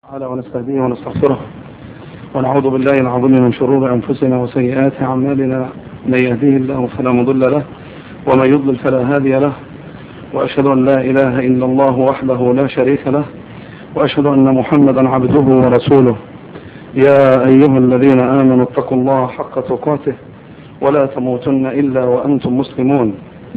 تعالى ونستهديه ونستغفره ونعوذ بالله العظيم من شرور انفسنا وسيئات اعمالنا من يهديه الله فلا مضل له ومن يضلل فلا هادي له واشهد ان لا اله الا الله وحده لا شريك له واشهد ان محمدا عبده ورسوله يا ايها الذين امنوا اتقوا الله حق تقاته ولا تموتن الا وانتم مسلمون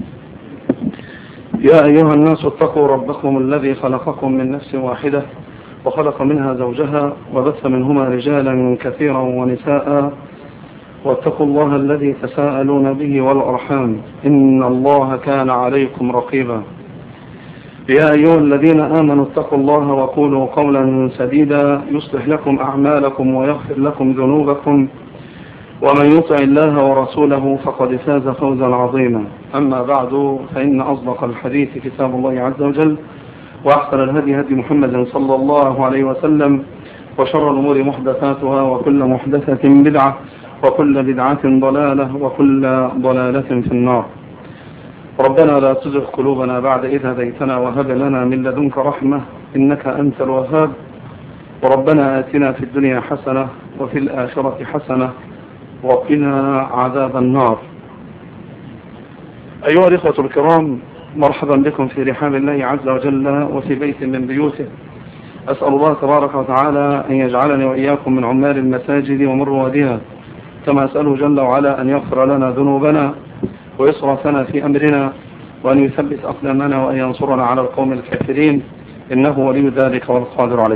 يا ايها الناس اتقوا ربكم الذي خلقكم من نفس واحده وخلق منها زوجها وبث منهما رجالا كثيرا ونساء واتقوا الله الذي تساءلون به والأرحام إن الله كان عليكم رقيبا يا أيها الذين آمنوا اتقوا الله وقولوا قولا سديدا يصلح لكم أعمالكم ويغفر لكم ذنوبكم ومن يطع الله ورسوله فقد فاز فوزا عظيما أما بعد فإن أصدق الحديث كتاب الله عز وجل وأحسن الهدي هدي محمد صلى الله عليه وسلم وشر الأمور محدثاتها وكل محدثة بدعة وكل بدعة ضلالة وكل ضلالة في النار ربنا لا تزغ قلوبنا بعد إذ هديتنا وهب لنا من لدنك رحمة إنك أنت الوهاب وربنا آتنا في الدنيا حسنة وفي الآخرة حسنة وقنا عذاب النار أيها الإخوة الكرام مرحبا بكم في رحاب الله عز وجل وفي بيت من بيوته أسأل الله تبارك وتعالى أن يجعلني وإياكم من عمال المساجد ومن روادها كما أسأله جل وعلا أن يغفر لنا ذنوبنا ويصرفنا في أمرنا وأن يثبت أقدامنا وأن ينصرنا على القوم الكافرين إنه ولي ذلك والقادر عليه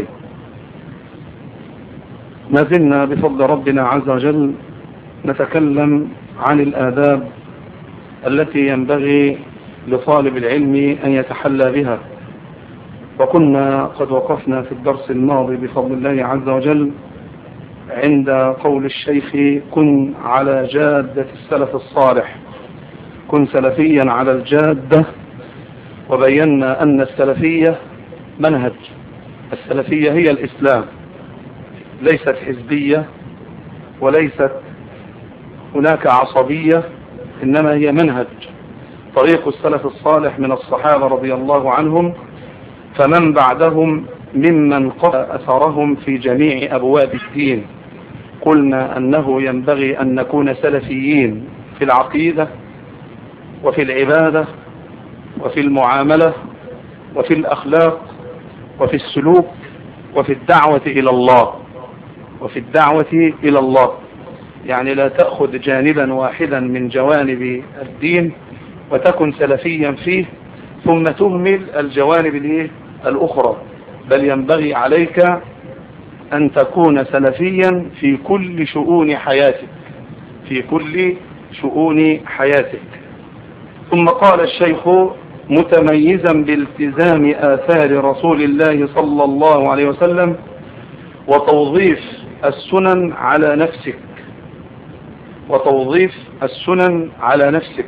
ما زلنا بفضل ربنا عز وجل نتكلم عن الآداب التي ينبغي لطالب العلم أن يتحلى بها وكنا قد وقفنا في الدرس الماضي بفضل الله عز وجل عند قول الشيخ كن على جادة السلف الصالح كن سلفيا على الجادة وبينا أن السلفية منهج السلفية هي الإسلام ليست حزبية وليست هناك عصبية إنما هي منهج طريق السلف الصالح من الصحابة رضي الله عنهم فمن بعدهم ممن قضى أثرهم في جميع أبواب الدين قلنا أنه ينبغي أن نكون سلفيين في العقيدة وفي العبادة وفي المعاملة وفي الأخلاق وفي السلوك وفي الدعوة إلى الله وفي الدعوة إلى الله يعني لا تأخذ جانبا واحدا من جوانب الدين وتكن سلفيا فيه ثم تهمل الجوانب الأخرى بل ينبغي عليك أن تكون سلفيا في كل شؤون حياتك في كل شؤون حياتك ثم قال الشيخ متميزا بالتزام آثار رسول الله صلى الله عليه وسلم وتوظيف السنن على نفسك وتوظيف السنن على نفسك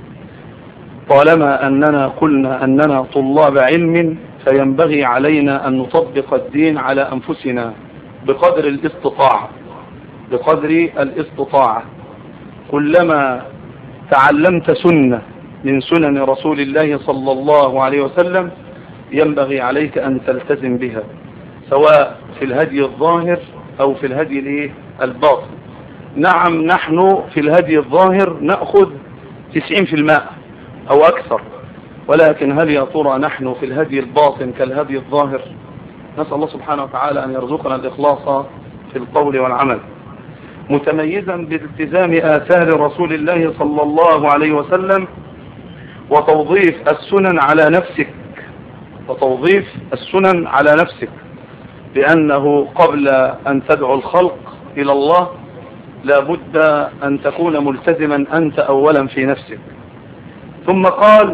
طالما أننا قلنا أننا طلاب علم فينبغي علينا أن نطبق الدين على أنفسنا بقدر الاستطاعة بقدر الاستطاعة كلما تعلمت سنة من سنن رسول الله صلى الله عليه وسلم ينبغي عليك أن تلتزم بها سواء في الهدي الظاهر أو في الهدي الباطن نعم نحن في الهدي الظاهر نأخذ 90% أو أكثر ولكن هل يا ترى نحن في الهدي الباطن كالهدي الظاهر نسأل الله سبحانه وتعالى أن يرزقنا الإخلاص في القول والعمل متميزا بالتزام آثار رسول الله صلى الله عليه وسلم وتوظيف السنن على نفسك وتوظيف السنن على نفسك لأنه قبل أن تدعو الخلق إلى الله لابد أن تكون ملتزما أنت أولا في نفسك ثم قال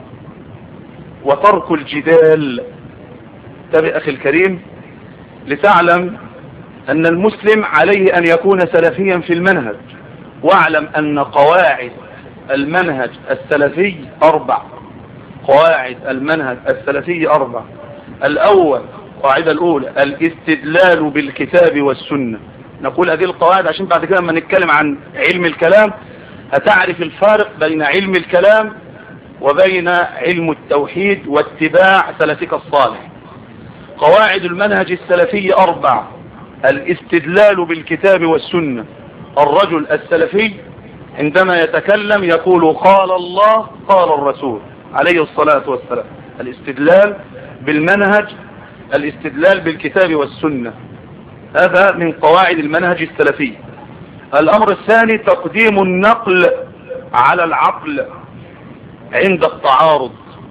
وترك الجدال تبع أخي الكريم لتعلم أن المسلم عليه أن يكون سلفيا في المنهج واعلم أن قواعد المنهج السلفي أربع قواعد المنهج السلفي أربع الأول القاعدة الأولى الاستدلال بالكتاب والسنة نقول هذه القواعد عشان بعد كده لما نتكلم عن علم الكلام هتعرف الفارق بين علم الكلام وبين علم التوحيد واتباع سلفك الصالح قواعد المنهج السلفي أربع الاستدلال بالكتاب والسنة الرجل السلفي عندما يتكلم يقول قال الله قال الرسول عليه الصلاة والسلام الاستدلال بالمنهج الاستدلال بالكتاب والسنة هذا من قواعد المنهج السلفي الأمر الثاني تقديم النقل على العقل عند التعارض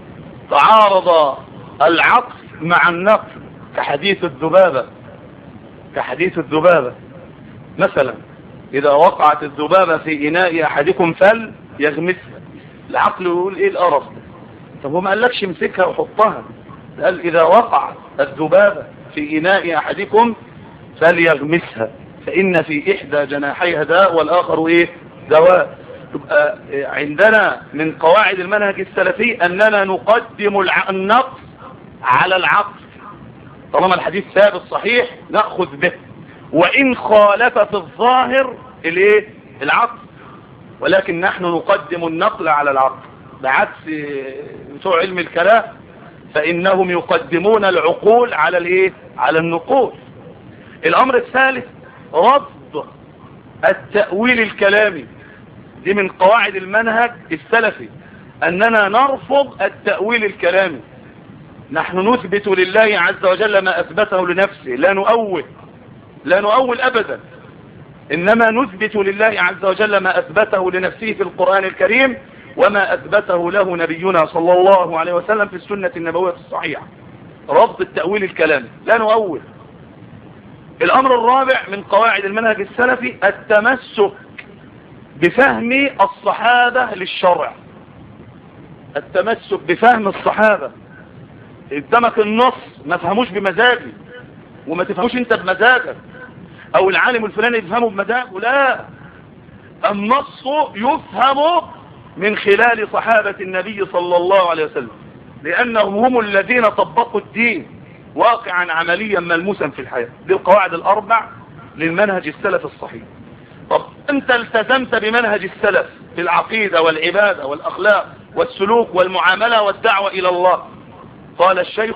تعارض العقل مع النقل كحديث الذبابة كحديث الذبابة مثلا إذا وقعت الذبابة في إناء أحدكم فل يغمسها العقل يقول إيه القرف طب هو ما قالكش امسكها وحطها قال إذا وقعت الذبابة في إناء أحدكم فليغمسها فإن في إحدى جناحيها داء والآخر إيه دواء تبقى عندنا من قواعد المنهج السلفي أننا نقدم النقص على العقل طالما الحديث ثابت صحيح نأخذ به وإن خالف في الظاهر الايه العقل ولكن نحن نقدم النقل على العقل بعكس بتوع علم الكلام فإنهم يقدمون العقول على الايه على النقول الأمر الثالث رفض التأويل الكلامي دي من قواعد المنهج السلفي أننا نرفض التأويل الكلامي نحن نثبت لله عز وجل ما أثبته لنفسه لا نؤول لا نؤول أبدا إنما نثبت لله عز وجل ما أثبته لنفسه في القرآن الكريم وما أثبته له نبينا صلى الله عليه وسلم في السنة النبوية الصحيحة رفض التأويل الكلامي لا نؤول الأمر الرابع من قواعد المنهج السلفي التمسك بفهم الصحابة للشرع التمسك بفهم الصحابة قدامك النص ما فهموش بمزاجي وما تفهموش انت بمزاجك او العالم الفلاني يفهمه بمزاجه لا النص يفهم من خلال صحابة النبي صلى الله عليه وسلم لأنهم هم الذين طبقوا الدين واقعا عمليا ملموسا في الحياة دي القواعد الأربع للمنهج السلف الصحيح طب أنت التزمت بمنهج السلف في العقيدة والعبادة والأخلاق والسلوك والمعاملة والدعوة إلى الله قال الشيخ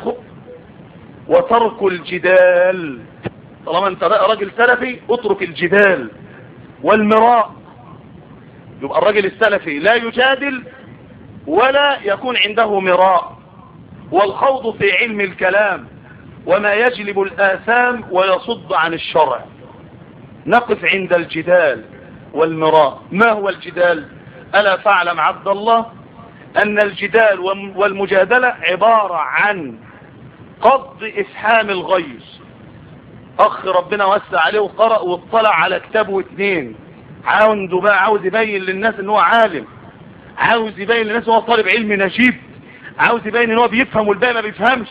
وترك الجدال طالما انت راجل سلفي اترك الجدال والمراء يبقى الراجل السلفي لا يجادل ولا يكون عنده مراء والخوض في علم الكلام وما يجلب الآثام ويصد عن الشرع نقف عند الجدال والمراء ما هو الجدال ألا فاعلم عبد الله أن الجدال والمجادلة عبارة عن قض إفحام الغيظ أخ ربنا وسع عليه وقرأ واطلع على كتابه اتنين عنده بقى عاوز يبين للناس ان هو عالم عاوز يبين للناس ان هو طالب علم نجيب عاوز يبين ان هو بيفهم والباقي ما بيفهمش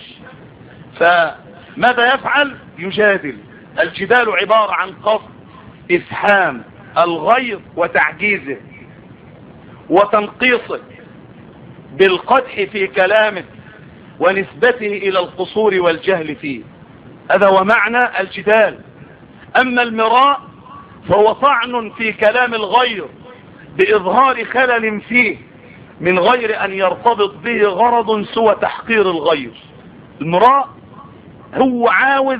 فماذا يفعل يجادل الجدال عبارة عن قصد افهام الغيظ وتعجيزه وتنقيصه بالقدح في كلامه ونسبته الى القصور والجهل فيه هذا هو معنى الجدال اما المراء فهو طعن في كلام الغير باظهار خلل فيه من غير ان يرتبط به غرض سوى تحقير الغير المراء هو عاوز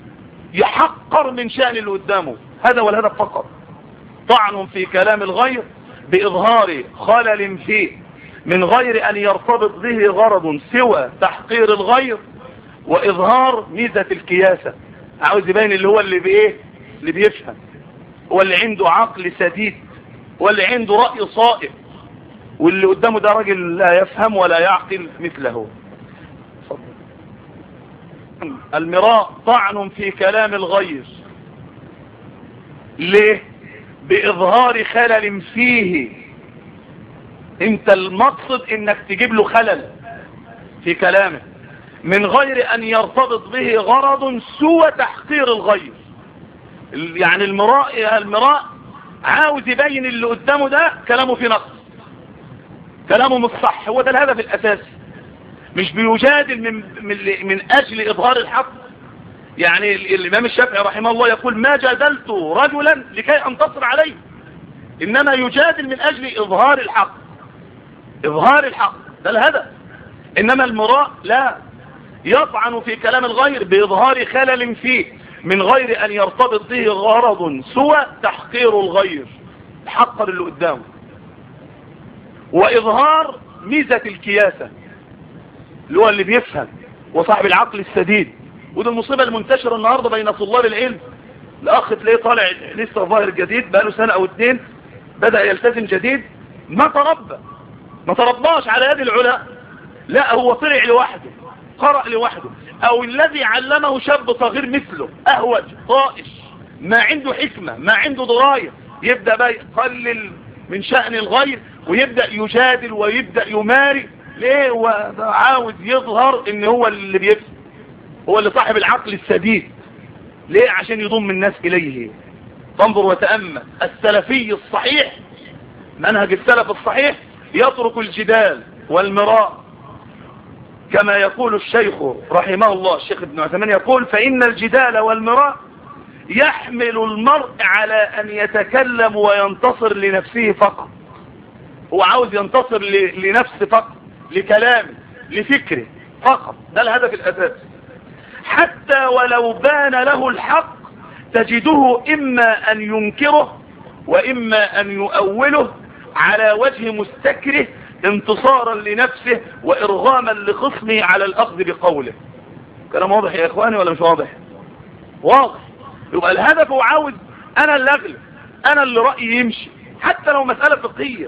يحقر من شأن اللي قدامه هذا والهدف فقط طعن في كلام الغير بإظهار خلل فيه من غير أن يرتبط به غرض سوى تحقير الغير وإظهار ميزة الكياسة عاوز يبين اللي هو اللي بإيه اللي بيفهم هو اللي عنده عقل سديد واللي عنده رأي صائب واللي قدامه ده راجل لا يفهم ولا يعقل مثله المراء طعن في كلام الغير ليه بإظهار خلل فيه انت المقصد انك تجيب له خلل في كلامه من غير ان يرتبط به غرض سوى تحقير الغير يعني المراء المراء عاوز يبين اللي قدامه ده كلامه في نقص كلامه مش صح هو ده الهدف الاساسي مش بيجادل من, من, من اجل اظهار الحق يعني الامام الشافعي رحمه الله يقول ما جادلت رجلا لكي انتصر عليه انما يجادل من اجل اظهار الحق اظهار الحق ده الهدف انما المراء لا يطعن في كلام الغير بإظهار خلل فيه من غير أن يرتبط به غرض سوى تحقير الغير حقر اللي قدامه وإظهار ميزة الكياسة اللي هو اللي بيفهم وصاحب العقل السديد وده المصيبة المنتشرة النهاردة بين طلاب العلم الأخ تلاقيه طالع لسه ظاهر جديد بقاله سنة أو اتنين بدأ يلتزم جديد ما تربى ما ترباش على يد العلا لا هو طلع لوحده قرأ لوحده أو الذي علمه شاب صغير مثله أهوج طائش ما عنده حكمة ما عنده دراية يبدأ بقى يقلل من شأن الغير ويبدأ يجادل ويبدأ يماري ليه هو عاوز يظهر ان هو اللي بيفهم هو اللي صاحب العقل السديد ليه عشان يضم الناس اليه تنظر وتأمل السلفي الصحيح منهج السلف الصحيح يترك الجدال والمراء كما يقول الشيخ رحمه الله الشيخ ابن عثمان يقول فإن الجدال والمراء يحمل المرء على أن يتكلم وينتصر لنفسه فقط هو عاوز ينتصر لنفسه فقط لكلامه لفكره فقط ده الهدف الأساسي حتى ولو بان له الحق تجده إما أن ينكره وإما أن يؤوله على وجه مستكره انتصارا لنفسه وإرغاما لخصمه على الأخذ بقوله كلام واضح يا إخواني ولا مش واضح واضح يبقى الهدف هو عاوز أنا اللي أغلب أنا اللي رأيي يمشي حتى لو مسألة فقهية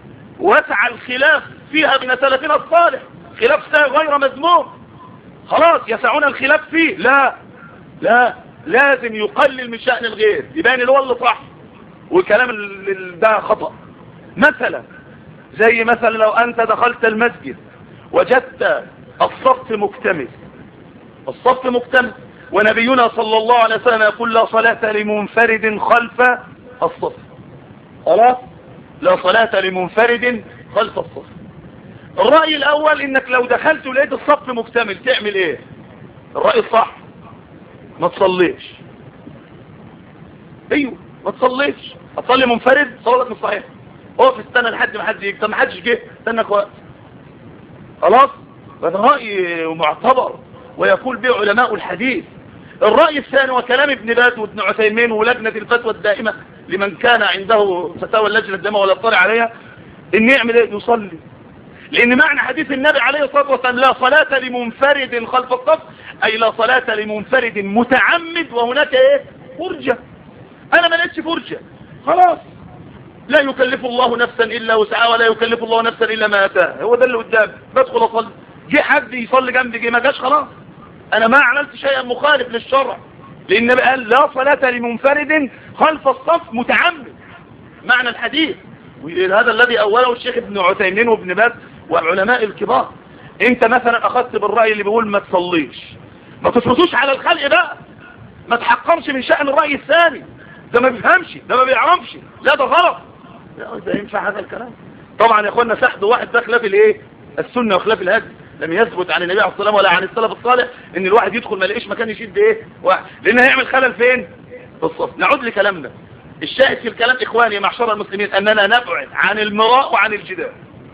وسع الخلاف فيها بين سلفنا الصالح خلاف غير مذموم خلاص يسعون الخلاف فيه لا لا لازم يقلل من شأن الغير يبان اللي هو اللي صح والكلام اللي ده خطأ مثلا زي مثلا لو أنت دخلت المسجد وجدت الصف مكتمل الصف مكتمل ونبينا صلى الله عليه وسلم يقول لا صلاة لمنفرد خلف الصف خلاص لا صلاة لمنفرد خلف الصف الرأي الأول إنك لو دخلت ولقيت الصف مكتمل تعمل إيه الرأي الصح ما تصليش ايوه ما تصليش اتصلي منفرد صلاتك مش صحيحه اقف استنى لحد ما حد يجي طب ما حدش جه استنى وقت خلاص هذا رأي معتبر ويقول به علماء الحديث الرأي الثاني وكلام ابن باز وابن عثيمين ولجنة الفتوى الدائمة لمن كان عنده فتاوى اللجنة الدائمة ولا اطلع عليها ان يعمل ايه يصلي لان معنى حديث النبي عليه الصلاة والسلام لا صلاة لمنفرد خلف الصف اي لا صلاة لمنفرد متعمد وهناك ايه فرجة انا ما لقيتش فرجة خلاص لا يكلف الله نفسا الا وسعها ولا يكلف الله نفسا الا ما اتاها هو ده اللي قدامي بدخل اصلي جه حد يصلي جنبي جه ما جاش خلاص انا ما عملت شيئا مخالف للشرع لان النبي قال لا صلاة لمنفرد خلف الصف متعمد معنى الحديث هذا الذي اوله الشيخ ابن عثيمين وابن باز والعلماء الكبار انت مثلا اخذت بالرأي اللي بيقول ما تصليش ما تفرضوش على الخلق بقى ما تحقرش من شأن الرأي الثاني ده ما بيفهمش ده ما بيعرفش لا ده غلط ده ينفع هذا الكلام طبعا يا اخوانا سحد واحد ده خلاف الايه السنة وخلاف الهدي لم يثبت عن النبي عليه الصلاة والسلام ولا عن السلف الصالح ان الواحد يدخل ما يلاقيش مكان يشد ايه واحد لان هيعمل خلل فين في الصف نعود لكلامنا الشاهد في الكلام اخواني معشر المسلمين اننا نبعد عن المراء وعن الجدال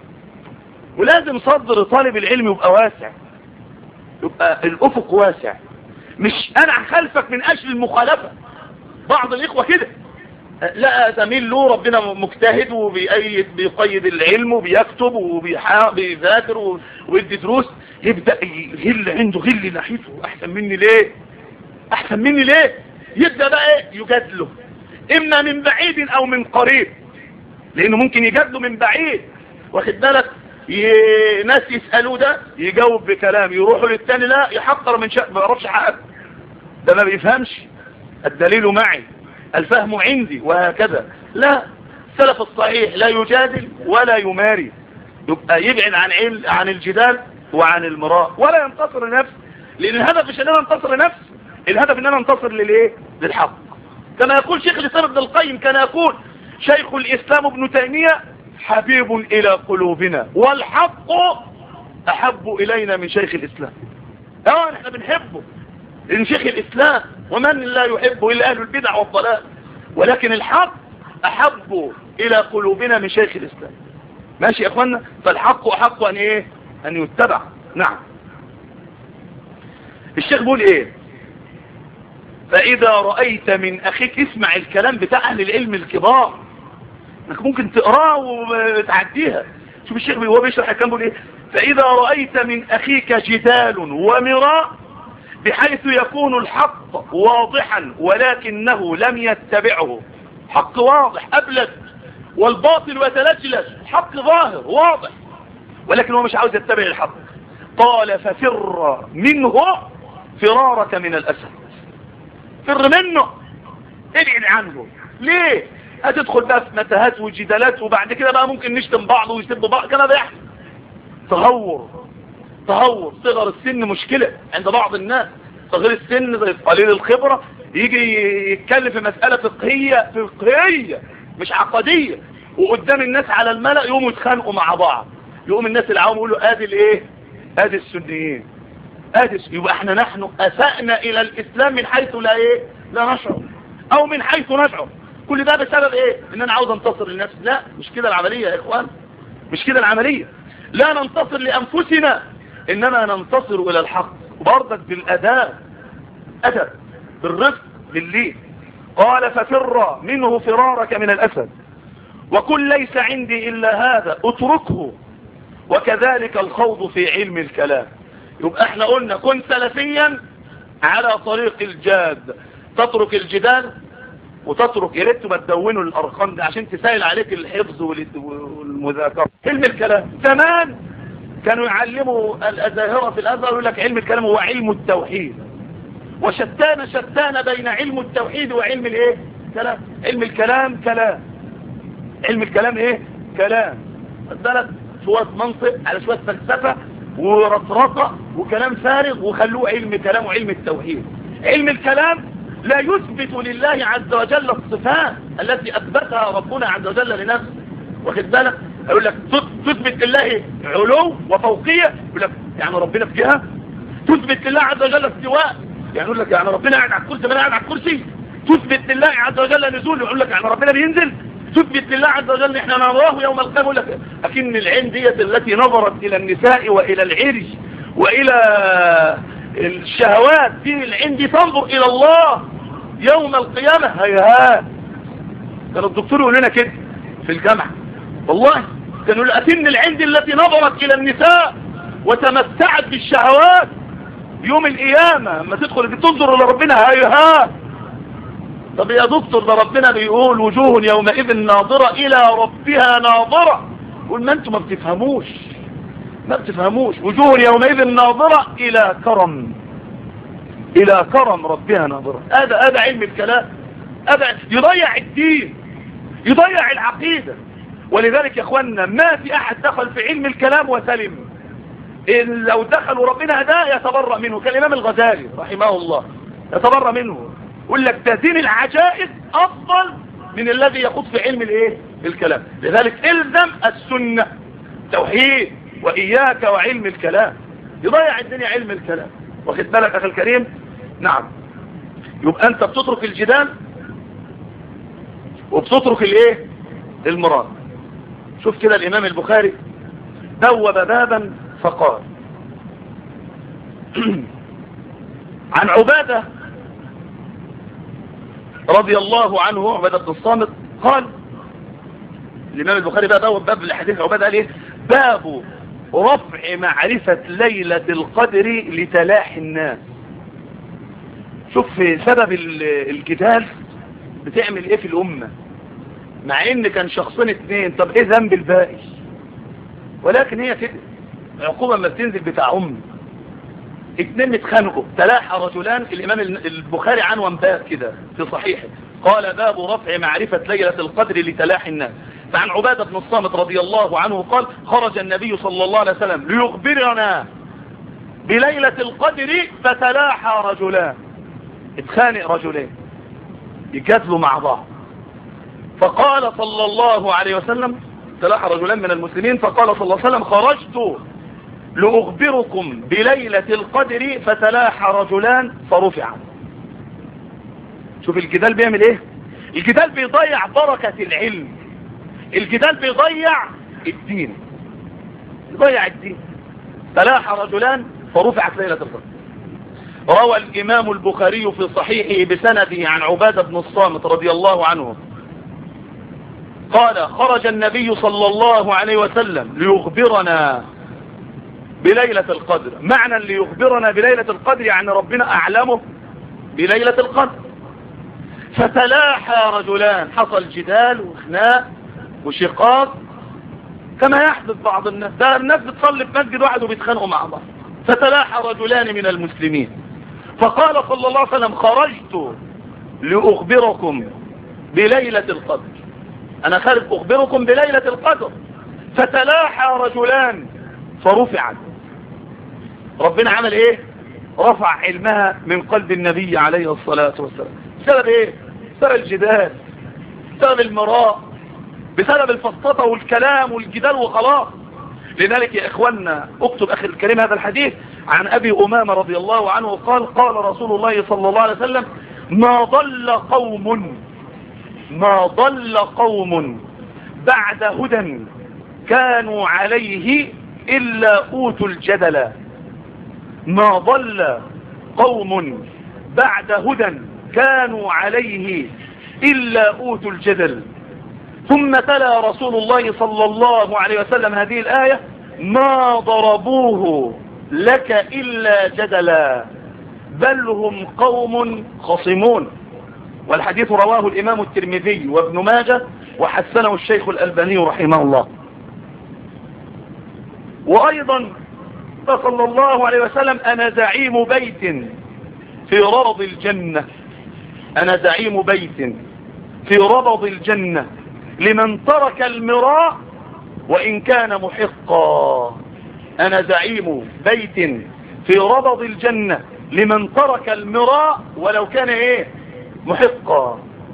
ولازم صدر طالب العلم يبقى واسع يبقى الافق واسع مش انا خلفك من اجل المخالفة بعض الاخوة كده لا زميل له ربنا مجتهد وبيقيد بيقيد العلم وبيكتب وبيذاكر ويدي دروس يبدأ يغل عنده غل ناحيته احسن مني ليه احسن مني ليه يبدأ بقى ايه يجادله اما من بعيد او من قريب لانه ممكن يجادله من بعيد واخد بالك ناس يسألوه ده يجاوب بكلام يروحوا للتاني لا يحقر من شأن ما يعرفش حقك ده ما بيفهمش الدليل معي الفهم عندي وهكذا لا السلف الصحيح لا يجادل ولا يماري يبقى يبعد عن عن الجدال وعن المراء ولا ينتصر لنفسه لان الهدف مش ان انا انتصر لنفسي الهدف ان انا انتصر للايه للحق كما يقول شيخ الاسلام ابن القيم كان يقول شيخ الاسلام ابن تيمية حبيب الى قلوبنا والحق احب الينا من شيخ الاسلام اه احنا بنحبه لان شيخ الاسلام ومن لا يحبه الا اهل البدع والضلال ولكن الحق احب الى قلوبنا من شيخ الاسلام ماشي يا اخوانا فالحق احق ان ايه ان يتبع نعم الشيخ بيقول ايه فاذا رأيت من اخيك اسمع الكلام بتاع اهل العلم الكبار انك ممكن تقراه وتعديها شوف الشيخ هو بيشرح الكلام بيقول ايه فاذا رأيت من اخيك جدال ومراء بحيث يكون الحق واضحا ولكنه لم يتبعه حق واضح أبلد والباطل يتلجلج حق ظاهر واضح ولكن هو مش عاوز يتبع الحق قال ففر منه فرارك من الأسد فر منه ابعد عنه ليه هتدخل بقى في متاهات وجدالات وبعد كده بقى ممكن نشتم بعض ويسب بعض كما بيحصل تهور تهور صغر السن مشكلة عند بعض الناس صغير السن زي قليل الخبرة يجي يتكلم في مسألة فقهية فقهية مش عقدية وقدام الناس على الملأ يقوموا يتخانقوا مع بعض يقوم الناس العوام يقولوا ادي الايه ادي السنيين ادي يبقى احنا نحن اسأنا الى الاسلام من حيث لا ايه لا نشعر او من حيث نشعر كل ده بسبب ايه ان انا عاوز انتصر للنفس لا مش كده العملية يا اخوان مش كده العملية لا ننتصر لانفسنا انما ننتصر الى الحق وبرضك بالاداء ادب بالرفق بالليل قال ففر منه فرارك من الاسد وقل ليس عندي الا هذا اتركه وكذلك الخوض في علم الكلام يبقى احنا قلنا كن سلفيا على طريق الجاد تترك الجدال وتترك يا ريت ما تدونوا الارقام دي عشان تسهل عليك الحفظ والمذاكره علم الكلام زمان كانوا يعلموا الازاهره في الازهر يقول لك علم الكلام هو علم التوحيد وشتان شتان بين علم التوحيد وعلم الايه كلام علم الكلام كلام علم الكلام ايه كلام بالك شويه منطق على شويه فلسفه ورطرطه وكلام فارغ وخلوه علم كلام وعلم التوحيد علم الكلام لا يثبت لله عز وجل الصفات التي اثبتها ربنا عز وجل لنفسه واخد بالك يقول لك تثبت لله علو وفوقيه يقول لك يعني ربنا في جهه تثبت لله عز وجل استواء يعني يقول لك يعني ربنا قاعد على الكرسي ما انا قاعد على الكرسي تثبت لله عز وجل نزول يقول لك يعني ربنا بينزل تثبت لله عز وجل احنا نراه يوم القيامه يقول لك اكن العين ديت التي نظرت الى النساء والى العرج والى الشهوات دي العين دي تنظر الى الله يوم القيامه هيهات كان الدكتور يقول لنا كده في الجامعه والله كان يقول اكن العين دي التي نظرت الى النساء وتمتعت بالشهوات يوم القيامة اما تدخل تنظر لربنا هيها طب يا دكتور ده ربنا بيقول وجوه يومئذ ناظرة الى ربها ناظرة قول ما انتم ما بتفهموش ما بتفهموش وجوه يومئذ ناظرة الى كرم الى كرم ربها ناظرة هذا هذا علم الكلام هذا يضيع الدين يضيع العقيدة ولذلك يا اخوانا ما في احد دخل في علم الكلام وسلم إن لو دخلوا ربنا هداه يتبرأ منه كالإمام الغزالي رحمه الله يتبرأ منه يقول لك ده دين العجائز أفضل من الذي يخوض في علم الايه الكلام لذلك الزم السنة توحيد وإياك وعلم الكلام يضيع الدنيا علم الكلام واخد بالك أخي الكريم نعم يبقى أنت بتترك الجدال وبتترك الايه المراد شوف كده الإمام البخاري بوب بابا فقال عن عبادة رضي الله عنه عبادة بن الصامت قال الإمام البخاري بقى باب باب الحديث عبادة قال ايه باب رفع معرفة ليلة القدر لتلاح الناس شوف سبب الجدال بتعمل ايه في الأمة مع ان كان شخصين اتنين طب ايه ذنب الباقي ولكن هي كده عقوبة ما بتنزل بتاع أم اتنين اتخانقوا تلاحى رجلان الإمام البخاري عنوان باب كده في صحيحه قال باب رفع معرفة ليلة القدر لتلاحي الناس فعن عبادة بن الصامت رضي الله عنه قال خرج النبي صلى الله عليه وسلم ليخبرنا بليلة القدر فتلاحى رجلان اتخانق رجلين يجادلوا مع بعض فقال صلى الله عليه وسلم تلاحى رجلان من المسلمين فقال صلى الله عليه وسلم خرجت لأخبركم بليلة القدر فتلاحى رجلان فرفع شوف الجدال بيعمل ايه الجدال بيضيع بركة العلم الجدال بيضيع الدين يضيع الدين تلاحى رجلان فرفعت ليلة القدر روى الإمام البخاري في صحيحه بسنده عن عبادة بن الصامت رضي الله عنه قال خرج النبي صلى الله عليه وسلم ليخبرنا بليلة القدر معنى ليخبرنا بليلة القدر يعني ربنا أعلمه بليلة القدر فتلاحى رجلان حصل جدال وخناق وشقاق كما يحدث بعض الناس ده الناس بتصلي في مسجد واحد وبيتخانقوا مع بعض فتلاحى رجلان من المسلمين فقال صلى الله عليه وسلم خرجت لأخبركم بليلة القدر أنا خارج أخبركم بليلة القدر فتلاحى رجلان فرفعت ربنا عمل ايه رفع علمها من قلب النبي عليه الصلاة والسلام بسبب ايه بسبب الجدال بسبب المراء بسبب الفسططة والكلام والجدال وخلاص لذلك يا اخوانا اكتب اخر الكلام هذا الحديث عن ابي امامة رضي الله عنه قال قال رسول الله صلى الله عليه وسلم ما ضل قوم ما ضل قوم بعد هدى كانوا عليه إلا أوتوا الجدل ما ضل قوم بعد هدى كانوا عليه إلا أوتوا الجدل ثم تلا رسول الله صلى الله عليه وسلم هذه الآية ما ضربوه لك إلا جدلا بل هم قوم خصمون والحديث رواه الإمام الترمذي وابن ماجه وحسنه الشيخ الألباني رحمه الله وأيضا صلى الله عليه وسلم أنا زعيم بيت في ربض الجنة أنا زعيم بيت في ربض الجنة لمن ترك المراء وإن كان محقا أنا زعيم بيت في ربض الجنة لمن ترك المراء ولو كان إيه محقا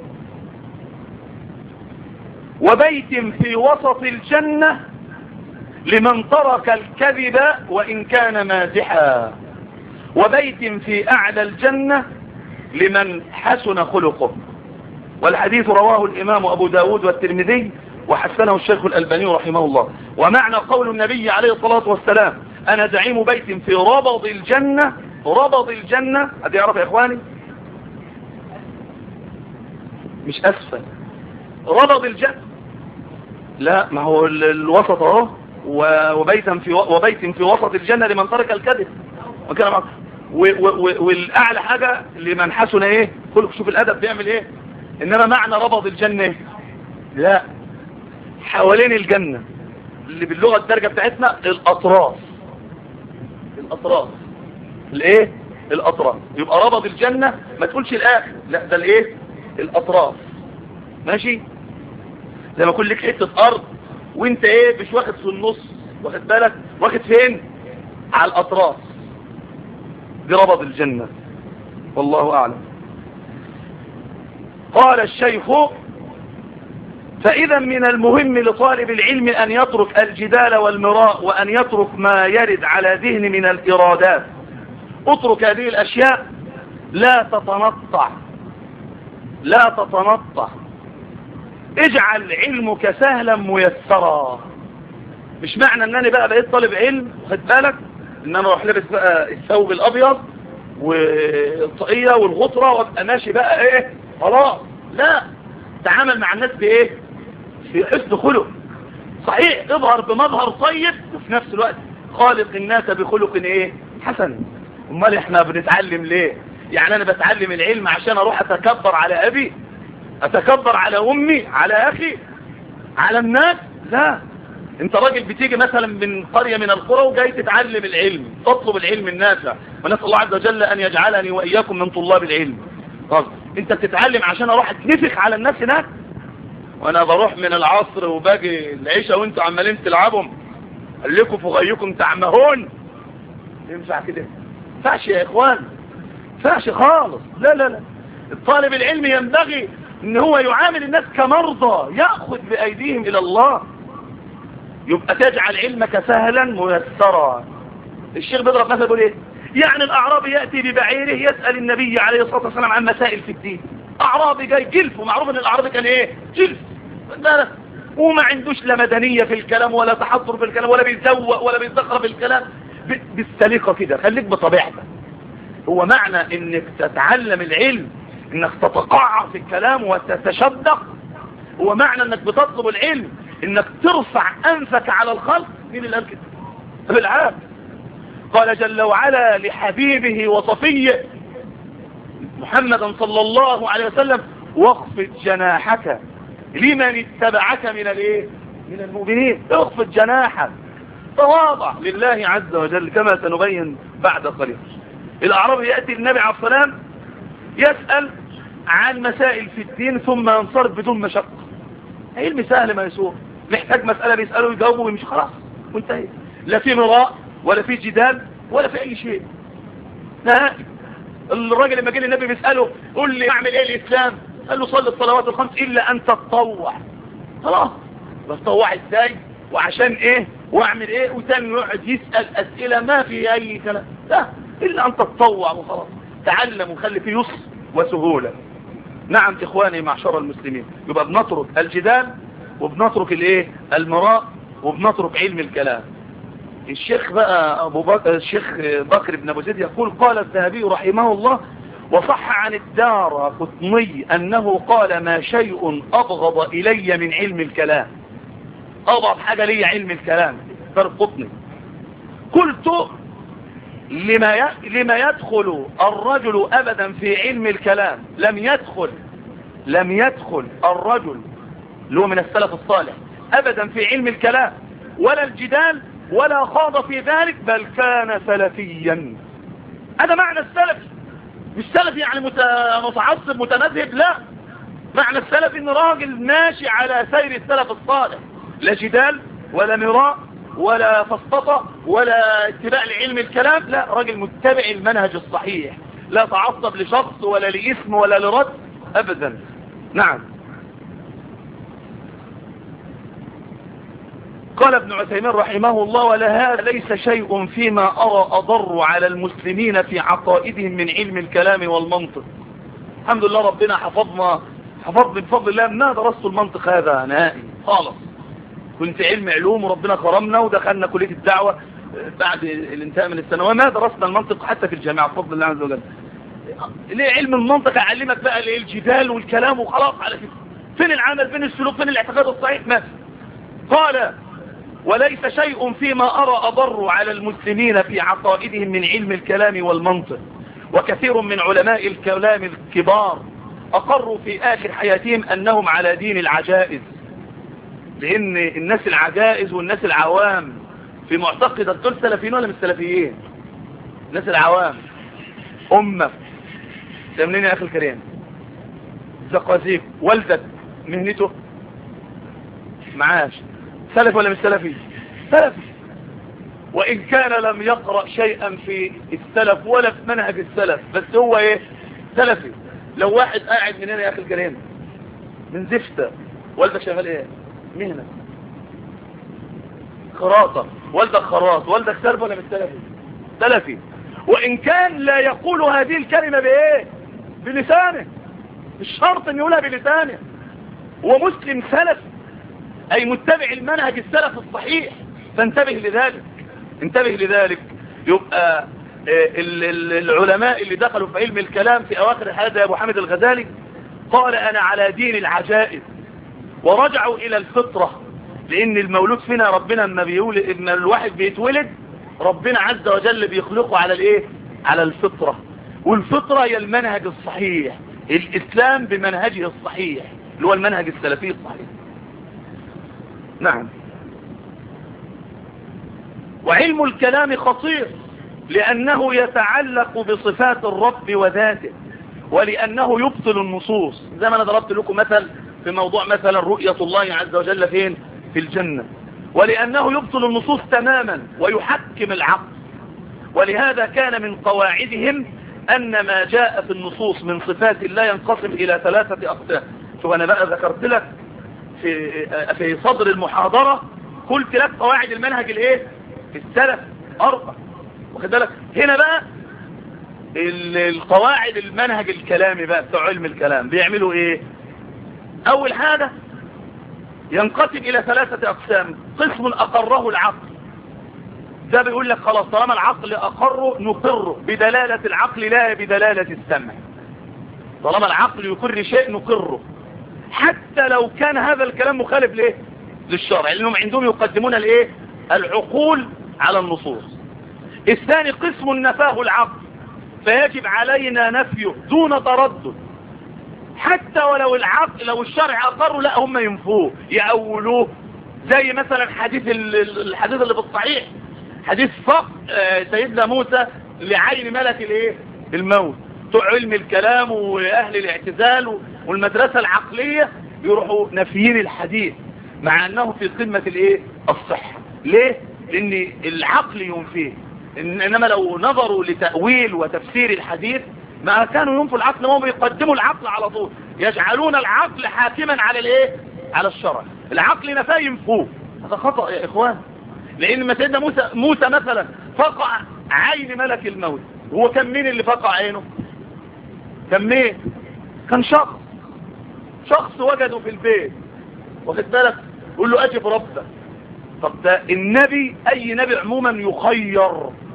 وبيت في وسط الجنة لمن ترك الكذب وإن كان مازحا وبيت في أعلى الجنة لمن حسن خلقه والحديث رواه الإمام أبو داود والترمذي وحسنه الشيخ الألباني رحمه الله ومعنى قول النبي عليه الصلاة والسلام أنا زعيم بيت في ربض الجنة ربض الجنة هذا يعرف يا إخواني مش أسفل ربض الجنة لا ما هو الوسط اهو وبيتا في وبيت في وسط الجنة لمن ترك الكذب وكان معك والاعلى حاجة لمن حسن ايه كل شوف الادب بيعمل ايه انما معنى ربض الجنة ايه لا حوالين الجنة اللي باللغة الدرجة بتاعتنا الاطراف الاطراف الايه الاطراف يبقى ربض الجنة ما تقولش الاخر لا ده الايه الاطراف ماشي زي ما يكون لك حتة ارض وانت ايه مش واخد في النص واخد بالك واخد فين على الاطراف دي ربض الجنة والله اعلم قال الشيخ فاذا من المهم لطالب العلم ان يترك الجدال والمراء وان يترك ما يرد على ذهن من الارادات اترك هذه الاشياء لا تتنطع لا تتنطع اجعل علمك سهلا ميسرا مش معنى ان انا بقى بقيت طالب علم خد بالك ان انا اروح لابس بقى الثوب الابيض والطاقيه والغطره وابقى ماشي بقى ايه خلاص لا تعامل مع الناس بايه في حسن خلق صحيح اظهر بمظهر طيب وفي نفس الوقت خالق الناس بخلق ايه حسن امال احنا بنتعلم ليه يعني انا بتعلم العلم عشان اروح اتكبر على ابي اتكبر على امي على اخي على الناس لا انت راجل بتيجي مثلا من قرية من القرى وجاي تتعلم العلم تطلب العلم النافع ونسأل الله عز وجل ان يجعلني واياكم من طلاب العلم طب انت بتتعلم عشان اروح اتنفخ على الناس هناك وانا بروح من العصر وباجي العشاء وانتوا عمالين تلعبهم قال لكم فغيكم تعمهون ينفع كده فعش يا اخوان فعش خالص لا لا لا الطالب العلمي ينبغي ان هو يعامل الناس كمرضى يأخذ بأيديهم الى الله يبقى تجعل علمك سهلا ميسرا الشيخ بيضرب مثلا بيقول ايه يعني الاعرابي يأتي ببعيره يسأل النبي عليه الصلاة والسلام عن مسائل في الدين اعرابي جاي جلف ومعروف ان الاعرابي كان ايه جلف وما عندوش لا مدنية في الكلام ولا تحضر في الكلام ولا بيزوق ولا بيزخرف الكلام بالسليقة كده خليك بطبيعتك هو معنى انك تتعلم العلم انك تتقعر في الكلام وتتشدق هو معنى انك بتطلب العلم انك ترفع انفك على الخلق مين اللي قال كده بالعكس قال جل وعلا لحبيبه وصفيه محمدا صلى الله عليه وسلم واخفض جناحك لمن اتبعك من الايه من المؤمنين اخفض جناحك تواضع لله عز وجل كما سنبين بعد قليل الاعرابي ياتي النبي عليه السلام يسال عن مسائل في الدين ثم ينصرف بدون مشقه علم سهل ميسور محتاج مساله بيساله يجاوبه ويمشي خلاص وانتهي لا في مراء ولا في جدال ولا في اي شيء نهائي الراجل لما جه النبي بيساله قول لي اعمل ايه الاسلام قال له صلي الصلوات الخمس الا ان تتطوع خلاص بتطوع ازاي وعشان ايه واعمل ايه وتاني يقعد يسال اسئله ما في اي كلام لا الا ان تتطوع وخلاص تعلم وخلي فيه يسر وسهوله نعم اخواني معشر المسلمين يبقى بنترك الجدال وبنترك الايه المراء وبنترك علم الكلام الشيخ بقى ابو بكر الشيخ بكر بن ابو زيد يقول قال الذهبي رحمه الله وصح عن الدار قطني انه قال ما شيء ابغض الي من علم الكلام ابغض حاجه لي علم الكلام دار قطني قلت لما ي... لما يدخل الرجل ابدا في علم الكلام لم يدخل لم يدخل الرجل اللي هو من السلف الصالح ابدا في علم الكلام ولا الجدال ولا خاض في ذلك بل كان سلفيا هذا معنى السلف مش سلفي يعني مت... متعصب متمذهب لا معنى السلف ان راجل ماشي على سير السلف الصالح لا جدال ولا مراء ولا فسططة ولا اتباع لعلم الكلام لا راجل متبع المنهج الصحيح لا تعصب لشخص ولا لاسم ولا لرد ابدا نعم قال ابن عثيمين رحمه الله ولهذا ليس شيء فيما أرى أضر على المسلمين في عقائدهم من علم الكلام والمنطق الحمد لله ربنا حفظنا حفظ بفضل الله ما درست المنطق هذا نهائي خالص كنت علم علوم وربنا كرمنا ودخلنا كلية الدعوة بعد الانتهاء من السنوات ما درسنا المنطق حتى في الجامعة بفضل الله عز وجل ليه علم المنطق يعلمك بقى ليه الجدال والكلام وخلاص على كده فين العمل فين السلوك فين الاعتقاد الصحيح ما قال وليس شيء فيما أرى أضر على المسلمين في عقائدهم من علم الكلام والمنطق وكثير من علماء الكلام الكبار أقروا في آخر حياتهم أنهم على دين العجائز لأن الناس العجائز والناس العوام في معتقد دول سلفيين ولا مش سلفيين الناس العوام أمة سامنين يا أخي الكريم زقازيق والدك مهنته معاش سلف ولا مش سلفي سلفي وإن كان لم يقرأ شيئا في السلف ولا في منهج السلف بس هو ايه سلفي لو واحد قاعد من هنا يا أخي الكريم من زفتة والدك شغال ايه مهنة خراطة والدك خراط والدك سلف ولا مش سلفي سلفي وإن كان لا يقول هذه الكلمة بإيه بلسانه مش شرط ان يقولها بلسانه هو مسلم سلفي أي متبع المنهج السلف الصحيح فانتبه لذلك انتبه لذلك يبقى العلماء اللي دخلوا في علم الكلام في أواخر هذا أبو حامد الغزالي قال أنا على دين العجائز ورجعوا إلى الفطرة لأن المولود فينا ربنا اما بيولد إن الواحد بيتولد ربنا عز وجل بيخلقه على الإيه على الفطرة والفطرة هي المنهج الصحيح الإسلام بمنهجه الصحيح اللي هو المنهج السلفي الصحيح نعم وعلم الكلام خطير لأنه يتعلق بصفات الرب وذاته ولأنه يبطل النصوص زي ما أنا ضربت لكم مثل في موضوع مثلا رؤية الله عز وجل فين في الجنة ولأنه يبطل النصوص تماما ويحكم العقل ولهذا كان من قواعدهم أن ما جاء في النصوص من صفات الله ينقسم إلى ثلاثة أقسام شوف أنا بقى ذكرت لك في في صدر المحاضرة قلت لك قواعد المنهج الايه السلف اربع واخد بالك هنا بقى القواعد المنهج الكلامي بقى بتوع علم الكلام بيعملوا ايه اول حاجة ينقسم الى ثلاثة اقسام قسم اقره العقل ده بيقول لك خلاص طالما العقل أقره نقره بدلالة العقل لا بدلالة السمع طالما العقل يقر شيء نقره حتى لو كان هذا الكلام مخالف ليه للشرع لأنهم عندهم يقدمون الايه العقول على النصوص الثاني قسم نفاه العقل فيجب علينا نفيه دون تردد حتى ولو العقل لو الشرع أقره لا هم ينفوه يأولوه زي مثلا حديث الحديث اللي في الصحيح حديث فقر سيدنا موسى لعين ملك الايه الموت بتوع علم الكلام واهل الاعتزال والمدرسة العقلية يروحوا نافيين الحديث مع انه في قمة الايه الصحة ليه لان العقل ينفيه انما لو نظروا لتأويل وتفسير الحديث ما كانوا ينفوا العقل هم يقدموا العقل على طول يجعلون العقل حاكما على الايه على الشرع العقل نفاه ينفوه هذا خطأ يا اخوان لان ما سيدنا موسى, موسى مثلا فقع عين ملك الموت هو كان مين اللي فقع عينه كان مين كان شخص شخص وجده في البيت واخد بالك قول له اجب ربك طب ده النبي اي نبي عموما يخير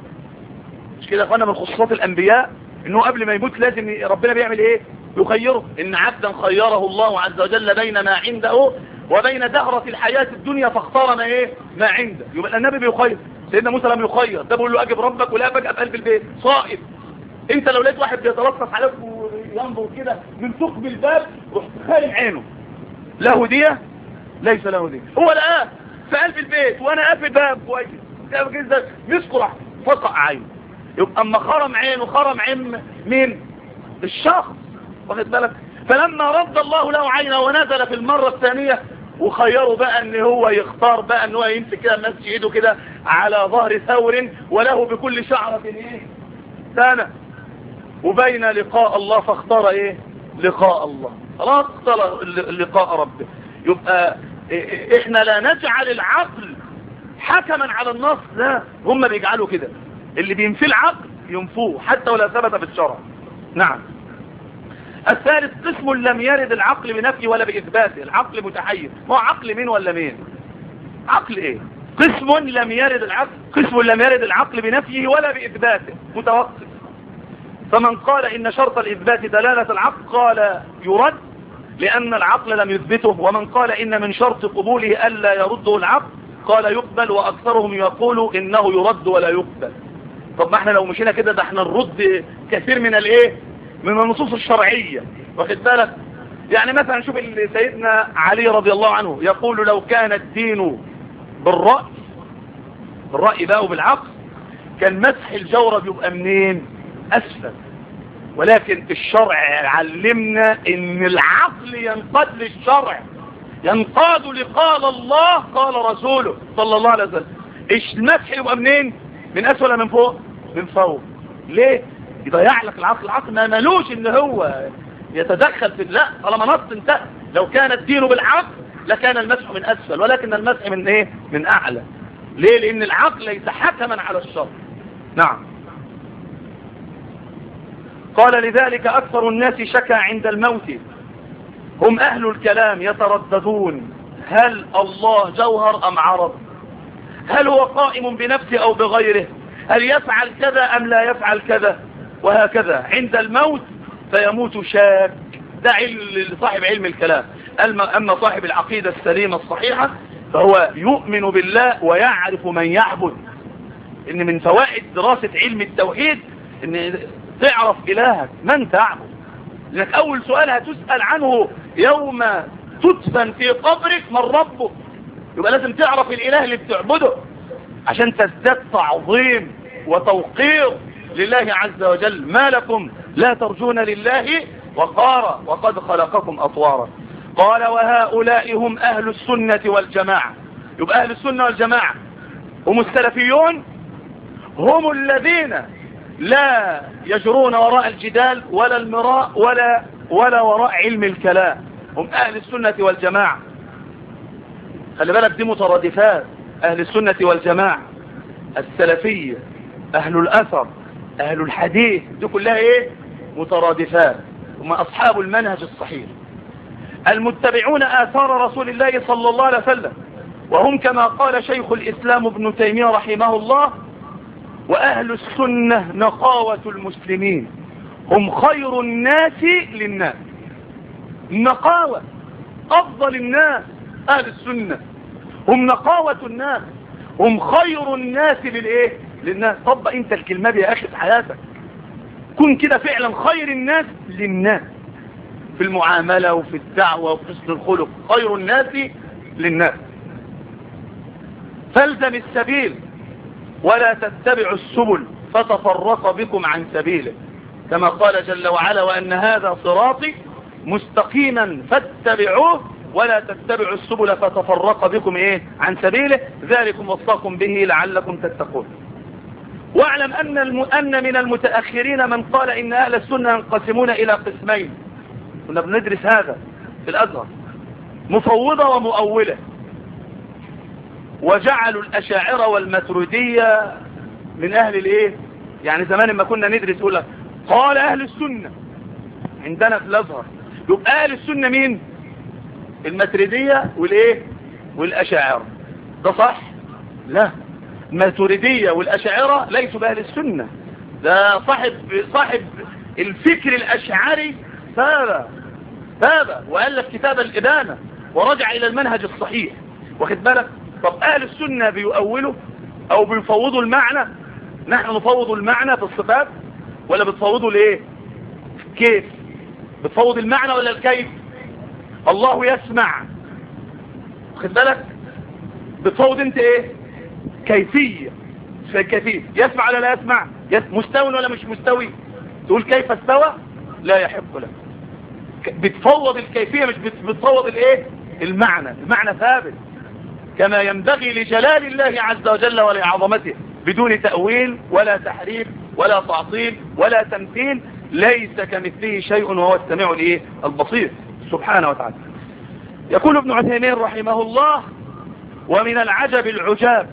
مش كده اخوانا من خصوصات الانبياء انه قبل ما يموت لازم ربنا بيعمل ايه يخيره ان عبدا خيره الله عز وجل بين ما عنده وبين دهرة الحياة الدنيا فاختار ما ايه ما عنده يبقى النبي بيخير سيدنا موسى لم يخير ده بيقول له اجب ربك ولا فجأة في قلب البيت صائب انت لو لقيت واحد بيتلطف عليك وينظر كده من ثقب الباب رحت خارم عينه له هدية ليس له هدية هو لقاه في قلب البيت وانا قافل باب كويس كده مسكر فقع عينه يبقى اما خرم عينه خرم عين مين الشخص واخد بالك فلما رد الله له عينه ونزل في المرة الثانية وخيروا بقى ان هو يختار بقى ان هو يمسك كده ماسك ايده كده على ظهر ثور وله بكل شعرة ايه سنة وبين لقاء الله فاختار ايه لقاء الله خلاص اختار لقاء ربه يبقى احنا لا نجعل العقل حكما على النص لا هم بيجعلوا كده اللي بينفي العقل ينفوه حتى ولا ثبت في الشرع نعم الثالث قسم لم يرد العقل بنفي ولا بإثباته العقل متحيز ما هو عقل مين ولا مين عقل ايه قسم لم يرد العقل قسم لم يرد العقل بنفيه ولا بإثباته متوقف فمن قال إن شرط الإثبات دلالة العقل قال يرد لأن العقل لم يثبته ومن قال إن من شرط قبوله ألا يرده العقل قال يقبل وأكثرهم يقول إنه يرد ولا يقبل طب ما احنا لو مشينا كده ده احنا نرد كثير من الايه من النصوص الشرعية واخد بالك يعني مثلا شوف سيدنا علي رضي الله عنه يقول لو كان الدين بالرأي بالرأي بقى وبالعقل كان مسح الجورب يبقى منين أسفل ولكن الشرع علمنا ان العقل ينقاد للشرع ينقاد لقال الله قال رسوله صلى الله عليه وسلم ايش المسح يبقى منين من اسفل من فوق من فوق ليه يضيع لك العقل العقل ما ملوش ان هو يتدخل في لا طالما نص انتهى لو كان الدين بالعقل لكان المسح من اسفل ولكن المسح من ايه من اعلى ليه لان العقل ليس حكما على الشر نعم قال لذلك اكثر الناس شكا عند الموت هم اهل الكلام يترددون هل الله جوهر ام عرض هل هو قائم بنفسه او بغيره هل يفعل كذا ام لا يفعل كذا وهكذا عند الموت فيموت شاك ده لصاحب علم الكلام أما صاحب العقيدة السليمة الصحيحة فهو يؤمن بالله ويعرف من يعبد ان من فوائد دراسة علم التوحيد ان تعرف الهك من تعبد لانك اول سؤال هتسأل عنه يوم تدفن في قبرك من ربك يبقى لازم تعرف الاله اللي بتعبده عشان تزداد تعظيم وتوقير لله عز وجل ما لكم لا ترجون لله وقارا وقد خلقكم أطوارا قال وهؤلاء هم أهل السنة والجماعة يبقى أهل السنة والجماعة هم السلفيون هم الذين لا يجرون وراء الجدال ولا المراء ولا ولا وراء علم الكلام هم أهل السنة والجماعة خلي بالك دي مترادفات أهل السنة والجماعة السلفية أهل الأثر أهل الحديث دي كلها إيه مترادفات هم أصحاب المنهج الصحيح المتبعون آثار رسول الله صلى الله عليه وسلم وهم كما قال شيخ الإسلام ابن تيمية رحمه الله وأهل السنة نقاوة المسلمين هم خير الناس للناس نقاوة أفضل الناس أهل السنة هم نقاوة الناس هم خير الناس للإيه للناس طبق انت الكلمة دي يا أخي في حياتك كن كده فعلا خير الناس للناس في المعاملة وفي الدعوة وفي حسن الخلق خير الناس للناس فالزم السبيل ولا تتبعوا السبل فتفرق بكم عن سبيله كما قال جل وعلا وأن هذا صراطي مستقيما فاتبعوه ولا تتبعوا السبل فتفرق بكم ايه عن سبيله ذلكم وصاكم به لعلكم تتقون واعلم أن, الم... أن من المتأخرين من قال إن أهل السنة ينقسمون إلى قسمين كنا بندرس هذا في الأزهر مفوضة ومؤولة وجعلوا الأشاعرة والمتردية من أهل الإيه يعني زمان لما كنا ندرس يقول لك قال أهل السنة عندنا في الأزهر يبقى أهل السنة مين المتردية والإيه والأشاعرة ده صح لا الماتريدية والأشاعرة ليسوا بأهل السنة ده صاحب صاحب الفكر الأشعري تاب تاب وألف كتاب الإبانة ورجع إلى المنهج الصحيح واخد بالك طب أهل السنة بيؤولوا أو بيفوضوا المعنى نحن نفوض المعنى في الصفات ولا بتفوضوا ليه كيف بتفوض المعنى ولا الكيف الله يسمع واخد بالك بتفوض انت ايه كيفية في كيفية يسمع ولا لا يسمع يس... مستوي ولا مش مستوي تقول كيف استوى لا يحق له بتفوض الكيفية مش بتفوض الايه المعنى المعنى ثابت كما ينبغي لجلال الله عز وجل ولعظمته بدون تأويل ولا تحريف ولا تعطيل ولا تمثيل ليس كمثله شيء وهو السميع الايه البصير سبحانه وتعالى يقول ابن عثيمين رحمه الله ومن العجب العجاب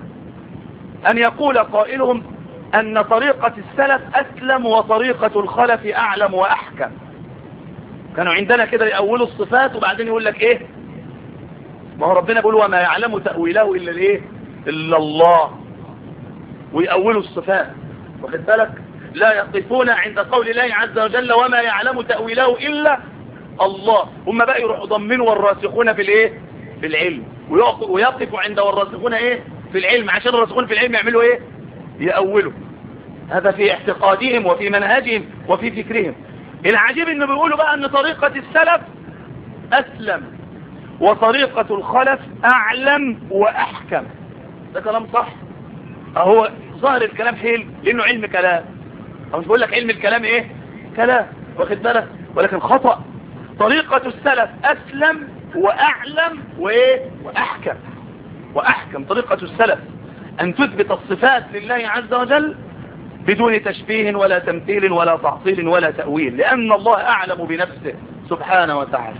أن يقول قائلهم أن طريقة السلف أسلم وطريقة الخلف أعلم وأحكم كانوا عندنا كده يأولوا الصفات وبعدين يقول لك إيه ما هو ربنا يقول وما يعلم تأويله إلا الإيه إلا الله ويأولوا الصفات واخد بالك لا يقفون عند قول الله عز وجل وما يعلم تأويله إلا الله هم بقى يروحوا ضمنوا والراسخون في الإيه في العلم ويقفوا عند والراسخون إيه في العلم عشان الراسخون في العلم يعملوا ايه يأولوا هذا في اعتقادهم وفي منهجهم وفي فكرهم العجيب انه بيقولوا بقى ان طريقة السلف اسلم وطريقة الخلف اعلم واحكم ده كلام صح اهو ظاهر الكلام حيل لانه علم كلام او مش بقول لك علم الكلام ايه كلام واخد بالك ولكن خطأ طريقة السلف اسلم واعلم وايه واحكم وأحكم طريقة السلف أن تثبت الصفات لله عز وجل بدون تشبيه ولا تمثيل ولا تعطيل ولا تأويل لأن الله أعلم بنفسه سبحانه وتعالى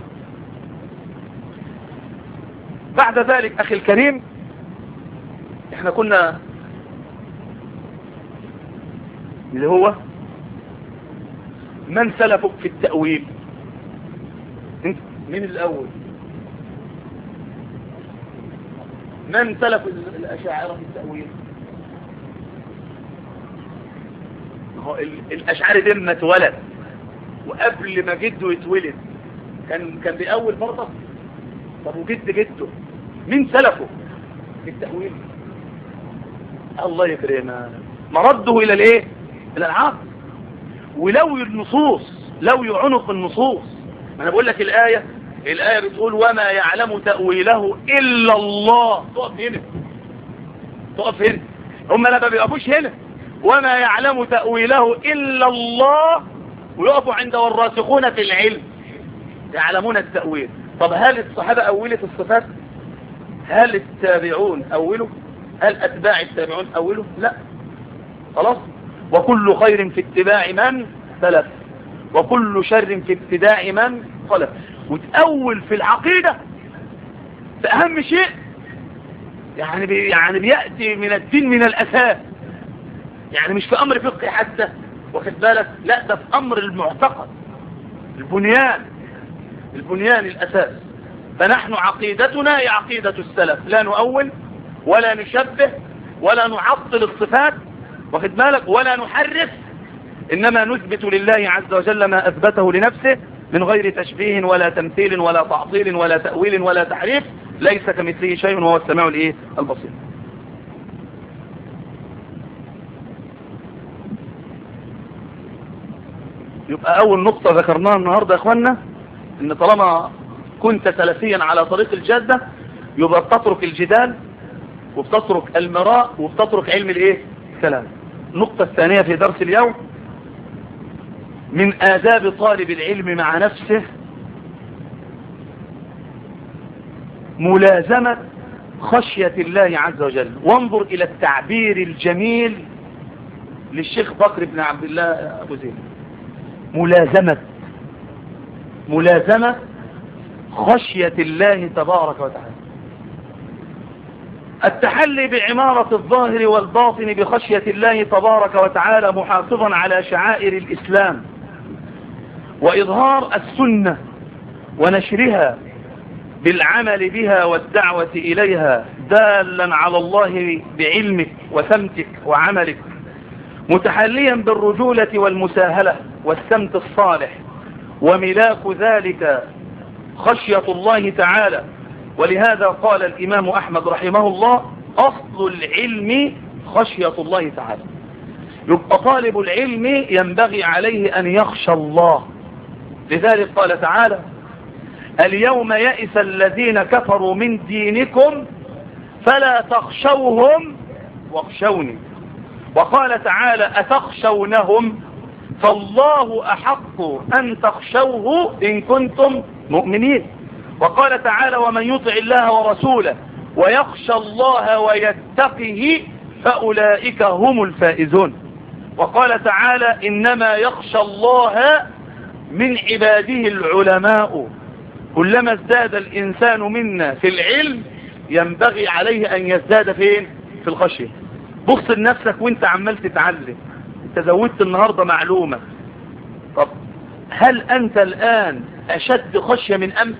بعد ذلك أخي الكريم احنا كنا اللي هو من سلفك في التأويل انت من الأول من سلف الأشاعرة في التأويل الأشعار دي لما اتولد وقبل ما جده يتولد كان كان بأول برضه طب وجد جده مين سلفه في التأويل الله يكرمه مرده إلى الايه إلى العقل ولو النصوص لو يعنق النصوص ما انا بقول لك الآية الآية بتقول وما يعلم تأويله إلا الله تقف هنا تقف هنا هم ما بيقفوش هنا وما يعلم تأويله إلا الله ويقفوا عند والراسخون في العلم يعلمون التأويل طب هل الصحابة أولت الصفات هل التابعون أولوا هل أتباع التابعون أولوا لا خلاص وكل خير في اتباع من سلف وكل شر في ابتداء من خلف وتأول في العقيدة في أهم شيء يعني بي يعني بيأتي من الدين من الأساس يعني مش في أمر فقهي حتى واخد بالك لا ده في أمر المعتقد البنيان البنيان الأساس فنحن عقيدتنا هي عقيدة السلف لا نؤول ولا نشبه ولا نعطل الصفات واخد بالك ولا نحرف إنما نثبت لله عز وجل ما أثبته لنفسه من غير تشبيه ولا تمثيل ولا تعطيل ولا تأويل ولا تحريف ليس كمثله شيء وهو السميع الايه البصير يبقى أول نقطة ذكرناها النهاردة يا إخوانا إن طالما كنت سلفيا على طريق الجادة يبقى بتترك الجدال وبتترك المراء وبتترك علم الايه الكلام النقطة الثانية في درس اليوم من آداب طالب العلم مع نفسه ملازمة خشية الله عز وجل وانظر إلى التعبير الجميل للشيخ بكر بن عبد الله أبو زيد ملازمة ملازمة خشية الله تبارك وتعالى التحلي بعمارة الظاهر والباطن بخشية الله تبارك وتعالى محافظا على شعائر الإسلام وإظهار السنة ونشرها بالعمل بها والدعوة إليها دالا على الله بعلمك وسمتك وعملك متحليا بالرجولة والمساهلة والسمت الصالح وملاك ذلك خشية الله تعالى ولهذا قال الإمام أحمد رحمه الله أصل العلم خشية الله تعالى يبقى طالب العلم ينبغي عليه أن يخشى الله لذلك قال تعالى اليوم يئس الذين كفروا من دينكم فلا تخشوهم واخشوني وقال تعالى أتخشونهم فالله أحق أن تخشوه إن كنتم مؤمنين وقال تعالى ومن يطع الله ورسوله ويخشى الله ويتقه فأولئك هم الفائزون وقال تعالى إنما يخشى الله من عباده العلماء كلما ازداد الإنسان منا في العلم ينبغي عليه أن يزداد فين في الخشية بص لنفسك وانت عمال تتعلم انت زودت النهاردة معلومة طب هل انت الآن أشد خشية من أمس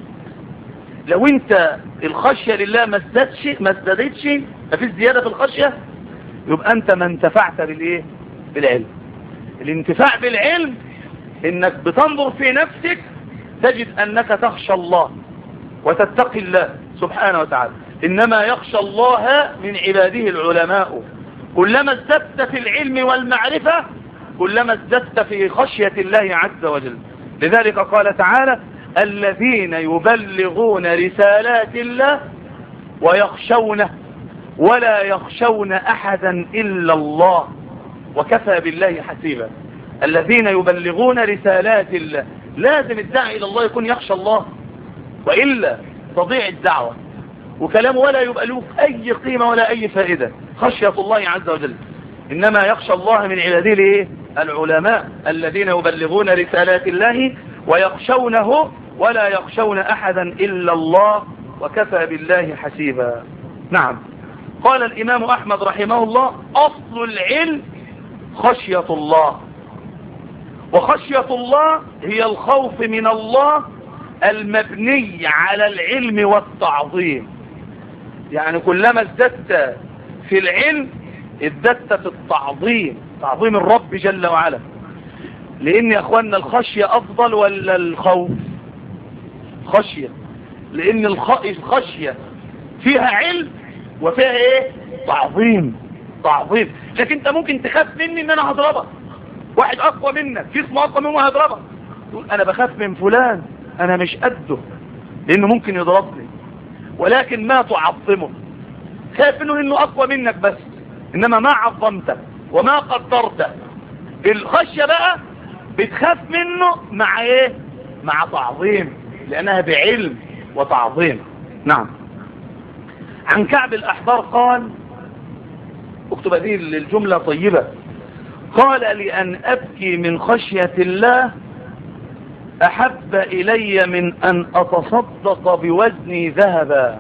لو انت الخشية لله ما ازدادش ما ازدادتش ما فيش زيادة في الخشية يبقى انت ما انتفعت بالايه بالعلم الانتفاع بالعلم انك بتنظر في نفسك تجد انك تخشى الله وتتقي الله سبحانه وتعالى انما يخشى الله من عباده العلماء كلما ازددت في العلم والمعرفة كلما ازددت في خشية الله عز وجل لذلك قال تعالى الذين يبلغون رسالات الله ويخشونه ولا يخشون أحدا إلا الله وكفى بالله حسيبا الذين يبلغون رسالات الله لازم الداعي إلى الله يكون يخشى الله وإلا تضيع الدعوة وكلامه ولا يبقى له أي قيمة ولا أي فائدة خشية الله عز وجل إنما يخشى الله من عباده الايه العلماء الذين يبلغون رسالات الله ويخشونه ولا يخشون أحدا إلا الله وكفى بالله حسيبا نعم قال الإمام أحمد رحمه الله أصل العلم خشية الله وخشية الله هي الخوف من الله المبني على العلم والتعظيم يعني كلما ازددت في العلم ازددت في التعظيم تعظيم الرب جل وعلا لان يا اخوانا الخشية افضل ولا الخوف خشية لان الخشية فيها علم وفيها ايه تعظيم تعظيم لكن انت ممكن تخاف مني ان انا هضربك واحد اقوى منك جسمه اقوى منه هضربك تقول انا بخاف من فلان انا مش قده لانه ممكن يضربني ولكن ما تعظمه خايف منه انه اقوى منك بس انما ما عظمته وما قدرته الخشية بقى بتخاف منه مع ايه مع تعظيم لانها بعلم وتعظيم نعم عن كعب الاحبار قال اكتب هذه الجملة طيبة قال لأن أبكي من خشية الله أحب إلي من أن أتصدق بوزني ذهبا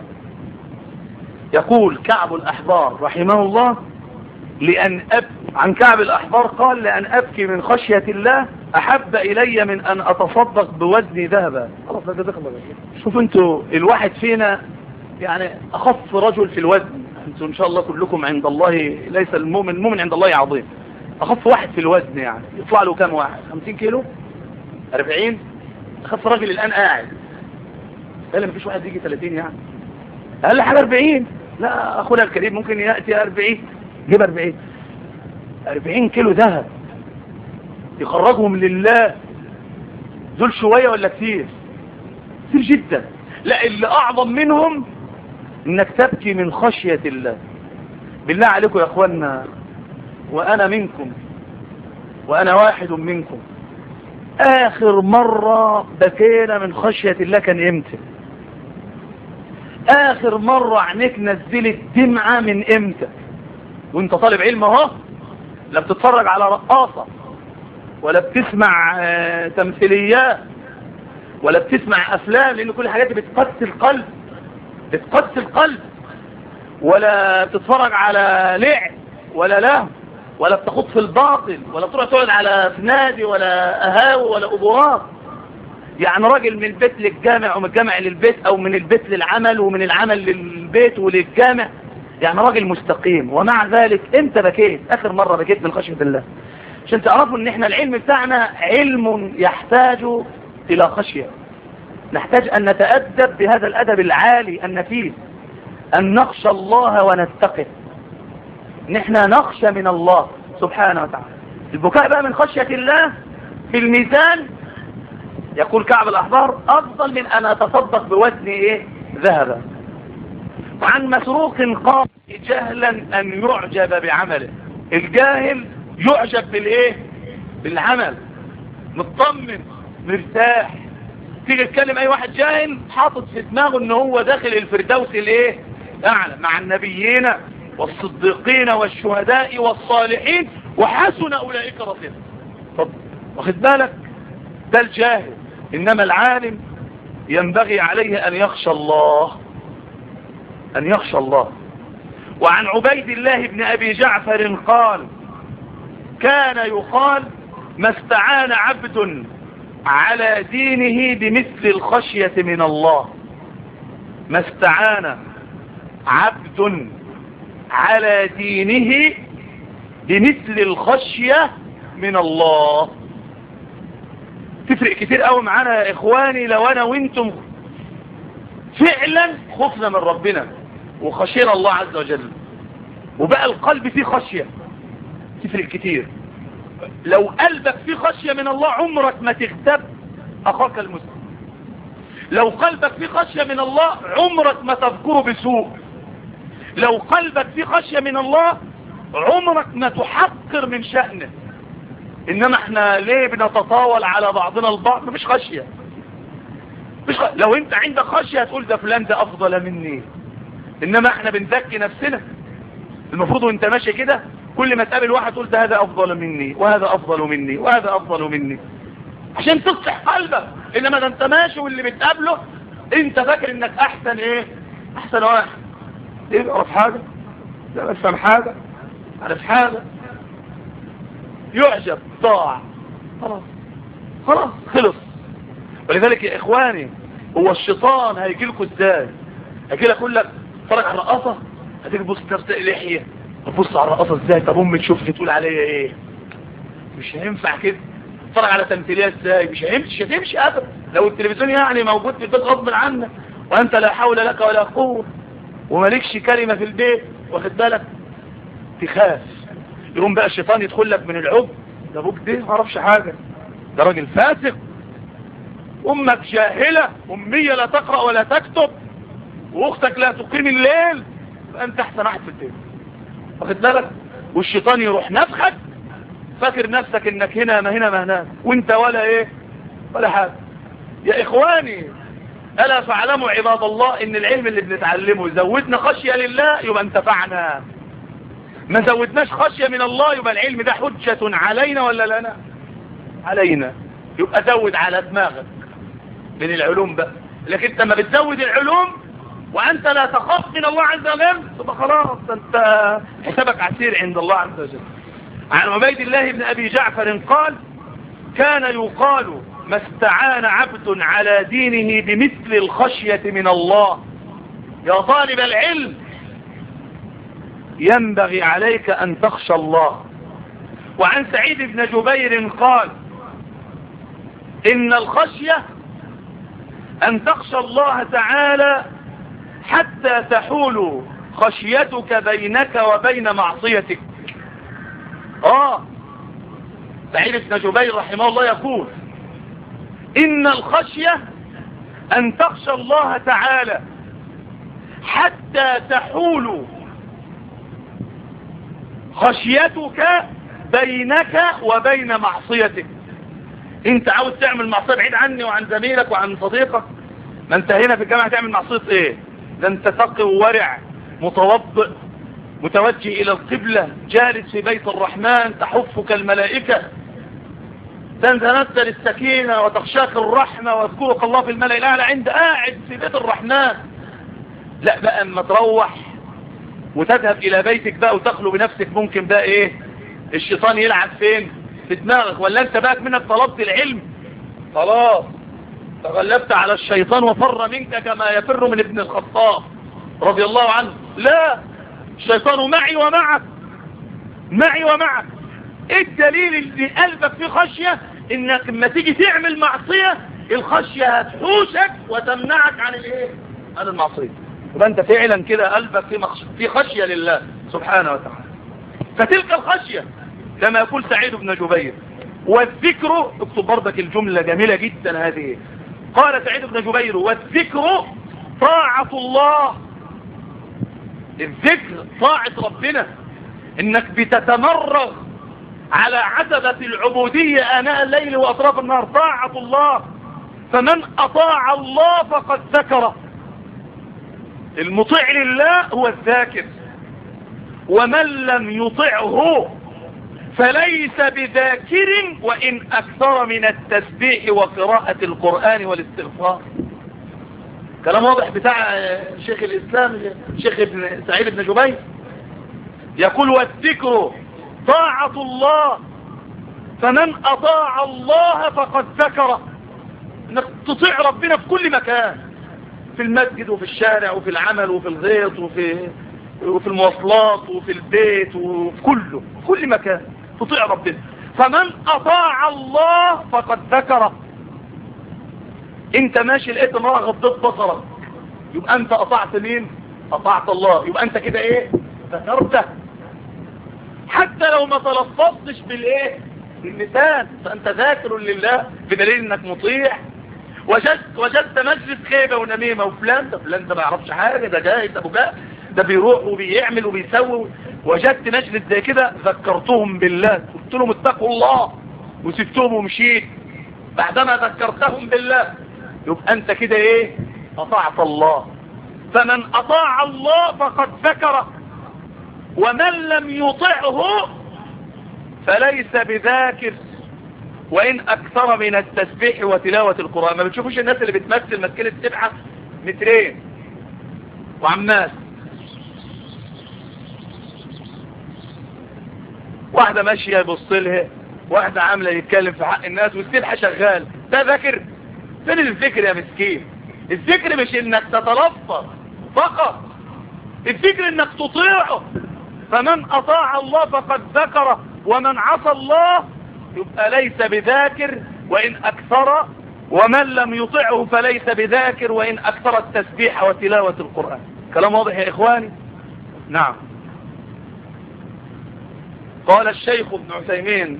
يقول كعب الأحبار رحمه الله لأن أب عن كعب الأحبار قال لأن أبكي من خشية الله احب الي من ان اتصدق بوزن ذهبا خلاص ده دخل شوف انتوا الواحد فينا يعني اخف رجل في الوزن انتوا ان شاء الله كلكم عند الله ليس المؤمن المؤمن عند الله عظيم اخف واحد في الوزن يعني يطلع له كام واحد 50 كيلو 40 اخف راجل الان قاعد قال مفيش واحد يجي 30 يعني اقل حاجه 40 لا اخونا الكريم ممكن ياتي 40 جيب 40 40 كيلو ذهب يخرجهم لله دول شويه ولا كتير كتير جدا لا اللي اعظم منهم انك تبكي من خشيه الله بالله عليكم يا اخوانا وانا منكم وانا واحد منكم اخر مرة بكينا من خشية الله كان امتى اخر مرة عينيك نزلت دمعة من امتى وانت طالب علم اهو لا بتتفرج على رقاصة ولا بتسمع آه، تمثيليات ولا بتسمع افلام لان كل الحاجات دي بتقسي القلب بتقسي القلب ولا بتتفرج على لعب ولا لهو ولا بتخوض في الباطل ولا تروح تقعد على في نادي ولا قهاوي ولا قبورات يعني راجل من البيت للجامع ومن الجامع للبيت او من البيت للعمل ومن العمل للبيت وللجامع يعني راجل مستقيم ومع ذلك انت بكيت اخر مرة بكيت من خشية الله عشان تعرفوا ان احنا العلم بتاعنا علم يحتاج الى خشية نحتاج ان نتأدب بهذا الادب العالي النفيس ان نخشى الله ونتقه نحن نخشى من الله سبحانه وتعالى البكاء بقى من خشية الله في الميزان يقول كعب الأحبار أفضل من أن أتصدق بوزن إيه ذهبا وعن مسروق قال جهلا أن يعجب بعمله الجاهل يعجب بالإيه بالعمل مطمن مرتاح تيجي تكلم أي واحد جاهل حاطط في دماغه أنه هو داخل الفردوس الإيه أعلى مع النبيين والصديقين والشهداء والصالحين وحسن أولئك رفيقا طب واخد بالك ده الجاهل إنما العالم ينبغي عليه أن يخشى الله أن يخشى الله وعن عبيد الله بن أبي جعفر قال كان يقال ما استعان عبد على دينه بمثل الخشية من الله ما استعان عبد على دينه بمثل الخشية من الله تفرق كتير قوي معانا يا اخواني لو انا وانتم فعلا خفنا من ربنا وخشينا الله عز وجل وبقى القلب فيه خشية تفرق كتير لو قلبك فيه خشية من الله عمرك ما تغتب اخاك المسلم لو قلبك فيه خشية من الله عمرك ما تذكره بسوء لو قلبك فيه خشية من الله عمرك ما تحقر من شأنه انما احنا ليه بنتطاول على بعضنا البعض مفيش خشية مفيش خ... لو انت عندك خشية هتقول ده فلان ده افضل مني انما احنا بنزكي نفسنا المفروض وانت ماشي كده كل ما تقابل واحد تقول ده هذا افضل مني وهذا افضل مني وهذا افضل مني عشان تصلح قلبك انما ده انت ماشي واللي بتقابله انت فاكر انك احسن ايه احسن واحد ايه اعرف حاجة لا بفهم حاجة عارف حاجة يعجب ضاع خلاص خلاص خلص ولذلك يا اخواني هو الشيطان هيجي لكم ازاي هيجي لك يقول لك اتفرج على الرقاصه هتيجي تبص نفس لحيه تبص على الرقاصه ازاي طب امي تشوفني تقول عليا ايه مش هينفع كده اتفرج على تمثيليه ازاي مش هيمشي مش هتمشي ابدا لو التلفزيون يعني موجود في البيت غصب عنك وانت لا حول لك ولا قوه ومالكش كلمه في البيت واخد بالك تخاف يقوم بقى الشيطان يدخل لك من العب ده ابوك ده ما اعرفش حاجه ده راجل فاسق امك جاهله اميه لا تقرا ولا تكتب واختك لا تقيم الليل فانت احسن واحد في البيت واخد بالك والشيطان يروح نفخك فاكر نفسك انك هنا ما هنا ما هناك وانت ولا ايه ولا حاجه يا اخواني الا فاعلموا عباد الله ان العلم اللي بنتعلمه زودنا خشيه لله يبقى انتفعنا ما زودناش خشية من الله يبقى العلم ده حجة علينا ولا لنا علينا يبقى زود على دماغك من العلوم بقى لكن انت ما بتزود العلوم وانت لا تخاف من الله عز وجل تبقى خلاص انت حسابك عسير عند الله عز وجل عن عبيد الله بن ابي جعفر قال كان يقال ما استعان عبد على دينه بمثل الخشية من الله يا طالب العلم ينبغي عليك أن تخشى الله وعن سعيد بن جبير قال إن الخشية أن تخشى الله تعالى حتى تحول خشيتك بينك وبين معصيتك آه سعيد بن جبير رحمه الله يقول إن الخشية أن تخشى الله تعالى حتى تحول خشيتك بينك وبين معصيتك انت عاوز تعمل معصية بعيد عني وعن زميلك وعن صديقك ما انت هنا في الجامعة تعمل معصية ايه ده انت تقي وورع متوضئ متوجه الى القبلة جالس في بيت الرحمن تحفك الملائكة تنزل السكينة وتخشاك الرحمة واذكرك الله في الملأ الأعلى عند قاعد في بيت الرحمن لا بقى اما تروح وتذهب الى بيتك بقى وتخلو بنفسك ممكن بقى ايه الشيطان يلعب فين في دماغك ولا انت بقى منك طلبت العلم خلاص تغلبت على الشيطان وفر منك كما يفر من ابن الخطاب رضي الله عنه لا الشيطان معي ومعك معي ومعك ايه الدليل اللي قلبك فيه خشية انك لما تيجي تعمل معصية الخشية هتحوشك وتمنعك عن الايه عن المعصية يبقى انت فعلا كده قلبك في, مخش... في خشية لله سبحانه وتعالى فتلك الخشية كما يقول سعيد بن جبير والذكر اكتب برضك الجملة جميلة جدا هذه قال سعيد بن جبير والذكر طاعة الله الذكر طاعة ربنا انك بتتمرغ على عتبة العبودية آناء الليل وأطراف النهار طاعة الله فمن أطاع الله فقد ذكره المطيع لله هو الذاكر ومن لم يطعه فليس بذاكر وإن أكثر من التسبيح وقراءة القرآن والاستغفار كلام واضح بتاع شيخ الإسلام شيخ ابن سعيد بن جبير يقول والذكر طاعة الله فمن أطاع الله فقد ذكر انك تطيع ربنا في كل مكان في المسجد وفي الشارع وفي العمل وفي الغيط وفي وفي المواصلات وفي البيت وفي كله في كل مكان تطيع ربنا فمن أطاع الله فقد ذكر انت ماشي لقيت امرأة غضت بصرك يبقى انت أطعت مين أطعت الله يبقى انت كده ايه ذكرته حتى لو ما تلفظتش بالايه باللسان فانت ذاكر لله بدليل انك مطيع وجدت وجدت مجلس خيبة ونميمة وفلان ده فلان ده ما يعرفش حاجة ده جاي ده ابو جاء ده بيروح وبيعمل وبيسوي وجدت مجلس زي كده ذكرتهم بالله قلت لهم اتقوا الله وسبتهم ومشيت بعدما ذكرتهم بالله يبقى انت كده ايه اطعت الله فمن اطاع الله فقد ذكره ومن لم يطعه فليس بذاكر وإن أكثر من التسبيح وتلاوة القرآن ما بتشوفوش الناس اللي بتمثل مسكين السبحة مترين وعماس واحدة ماشية يبص لها واحدة عاملة يتكلم في حق الناس والسبحة شغال ده ذاكر فين الذكر يا مسكين الذكر مش انك تتلفظ فقط الذكر انك تطيعه فمن اطاع الله فقد ذكره ومن عصى الله يبقى ليس بذاكر وإن أكثر ومن لم يطعه فليس بذاكر وإن أكثر التسبيح وتلاوة القرآن كلام واضح يا إخواني نعم قال الشيخ ابن عثيمين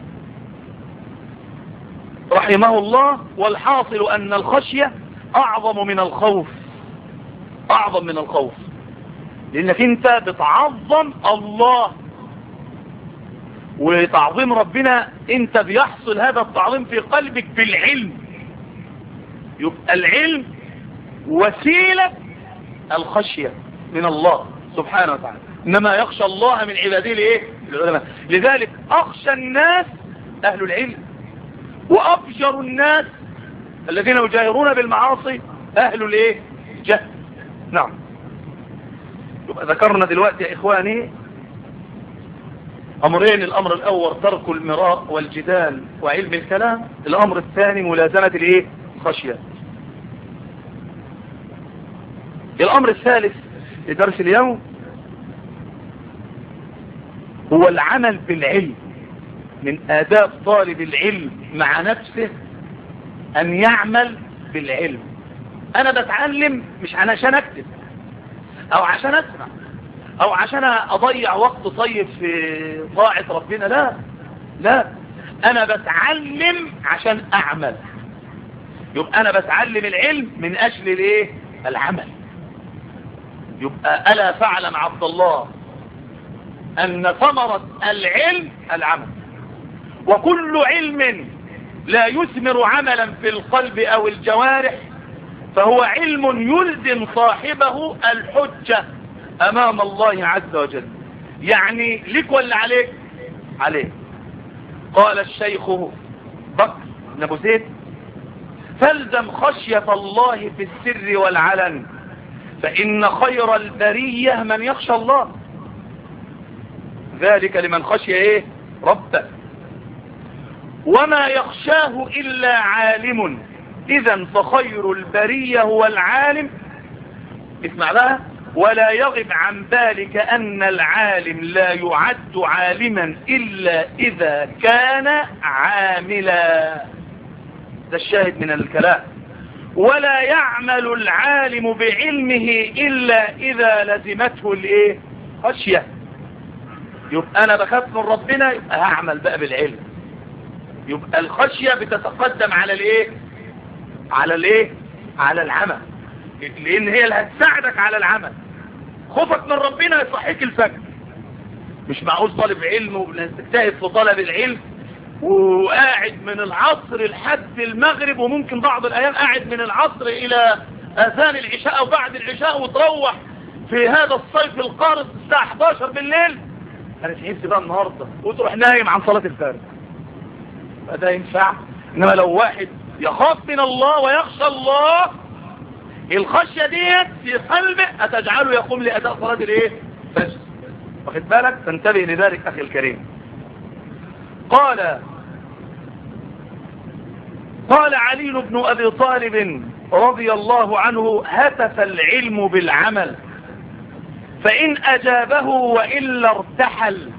رحمه الله والحاصل أن الخشية أعظم من الخوف أعظم من الخوف لأنك أنت بتعظم الله وتعظيم ربنا انت بيحصل هذا التعظيم في قلبك بالعلم يبقى العلم وسيلة الخشية من الله سبحانه وتعالى انما يخشى الله من عباده الايه العلماء لذلك اخشى الناس اهل العلم وافجر الناس الذين يجاهرون بالمعاصي اهل الايه جهل نعم يبقى ذكرنا دلوقتي يا اخواني امرين الامر الاول ترك المراء والجدال وعلم الكلام الامر الثاني ملازمة الايه خشية الامر الثالث لدرس اليوم هو العمل بالعلم من آداب طالب العلم مع نفسه أن يعمل بالعلم أنا بتعلم مش عشان أكتب أو عشان أسمع أو عشان أضيع وقت طيب في طاعة ربنا لا لا أنا بتعلم عشان أعمل يبقى أنا بتعلم العلم من أجل الإيه العمل يبقى ألا فعلم عبد الله أن ثمرة العلم العمل وكل علم لا يثمر عملا في القلب أو الجوارح فهو علم يلزم صاحبه الحجة أمام الله عز وجل يعني لك ولا عليك عليك قال الشيخ بكر بن ابو زيد فالزم خشية الله في السر والعلن فإن خير البرية من يخشى الله ذلك لمن خشي ايه ربه وما يخشاه إلا عالم إذا فخير البرية هو العالم اسمع بقى ولا يغب عن بالك أن العالم لا يعد عالما إلا إذا كان عاملا ده الشاهد من الكلام ولا يعمل العالم بعلمه إلا إذا لزمته الايه خشية يبقى أنا بخاف من ربنا يبقى هعمل بقى بالعلم يبقى الخشية بتتقدم على الايه على الايه على العمل لان هي اللي هتساعدك على العمل خوفك من ربنا يصحيك الفجر مش معقول طالب علم وبنستجتهد في طلب العلم وقاعد من العصر لحد المغرب وممكن بعض الايام قاعد من العصر الى اذان العشاء او بعد العشاء وتروح في هذا الصيف القارس الساعة 11 بالليل انا تعبت بقى النهاردة وتروح نايم عن صلاة الفجر فده ينفع انما لو واحد يخاف من الله ويخشى الله الخشية ديت في قلبه هتجعله يقوم لأداء صلاة الايه فجر واخد بالك تنتبه لذلك اخي الكريم قال قال علي بن ابي طالب رضي الله عنه هتف العلم بالعمل فإن أجابه وإلا ارتحل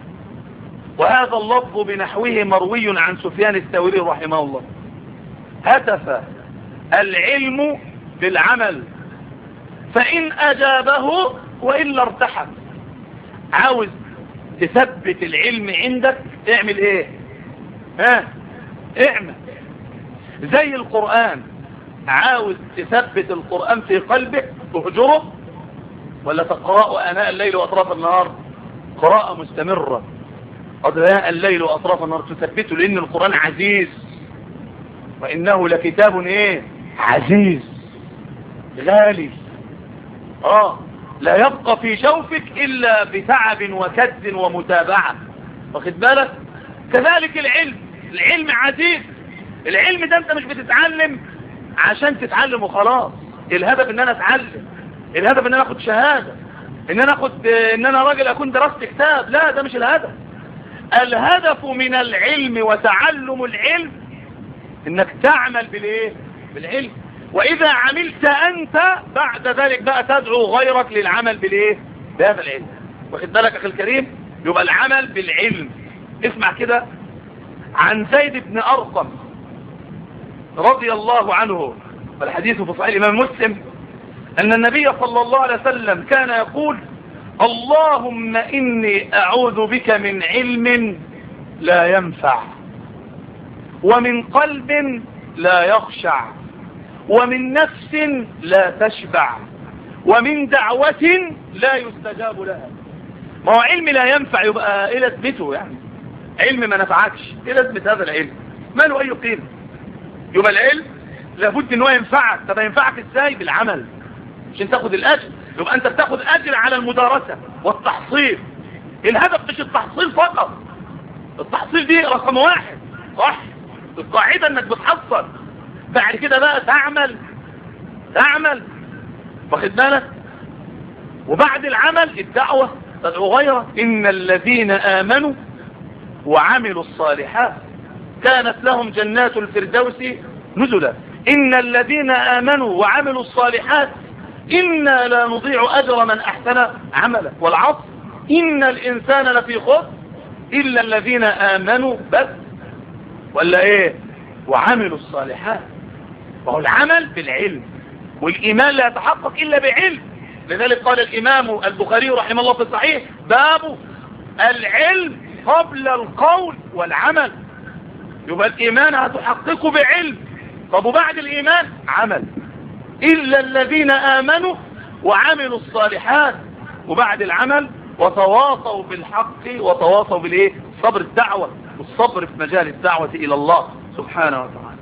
وهذا اللفظ بنحوه مروي عن سفيان الثوري رحمه الله هتف العلم بالعمل فإن أجابه وإلا ارتحل عاوز تثبت العلم عندك اعمل ايه ها اعمل زي القرآن عاوز تثبت القرآن في قلبك تهجره ولا تقرأه أناء الليل وأطراف النهار قراءة مستمرة أضياء الليل وأطراف النهار تثبته لأن القرآن عزيز وإنه لكتاب إيه عزيز غالي آه لا يبقى في جوفك إلا بتعب وكد ومتابعة واخد بالك كذلك العلم العلم عزيز العلم ده انت مش بتتعلم عشان تتعلم وخلاص الهدف ان انا اتعلم الهدف ان انا اخد شهادة ان انا اخد ان انا راجل اكون درست كتاب لا ده مش الهدف الهدف من العلم وتعلم العلم انك تعمل بالايه بالعلم واذا عملت انت بعد ذلك بقى تدعو غيرك للعمل بالايه بهذا العلم واخد بالك اخي الكريم يبقى العمل بالعلم اسمع كده عن زيد بن ارقم رضي الله عنه والحديث في صحيح الامام مسلم ان النبي صلى الله عليه وسلم كان يقول اللهم اني اعوذ بك من علم لا ينفع ومن قلب لا يخشع ومن نفس لا تشبع ومن دعوة لا يستجاب لها ما هو علم لا ينفع يبقى ايه لازمته يعني علم ما نفعكش ايه لازمة هذا العلم ما له اي قيمة يبقى العلم لابد ان هو ينفعك طب ينفعك ازاي بالعمل عشان تاخد الاجر يبقى انت بتاخد اجر على المدارسة والتحصيل الهدف مش التحصيل فقط التحصيل دي رقم واحد صح القاعدة انك بتحصل بعد كده بقى تعمل تعمل واخد بالك وبعد العمل الدعوة تدعو غيره إن الذين آمنوا وعملوا الصالحات كانت لهم جنات الفردوس نزلا إن الذين آمنوا وعملوا الصالحات إنا لا نضيع أجر من أحسن عملا والعصر إن الإنسان لفي خسر إلا الذين آمنوا بس ولا إيه وعملوا الصالحات وهو العمل بالعلم والإيمان لا يتحقق إلا بعلم لذلك قال الإمام البخاري رحمه الله في الصحيح باب العلم قبل القول والعمل يبقى الإيمان هتحققه بعلم طب وبعد الإيمان عمل إلا الذين آمنوا وعملوا الصالحات وبعد العمل وتواصوا بالحق وتواصوا بالإيه صبر الدعوة والصبر في مجال الدعوة إلى الله سبحانه وتعالى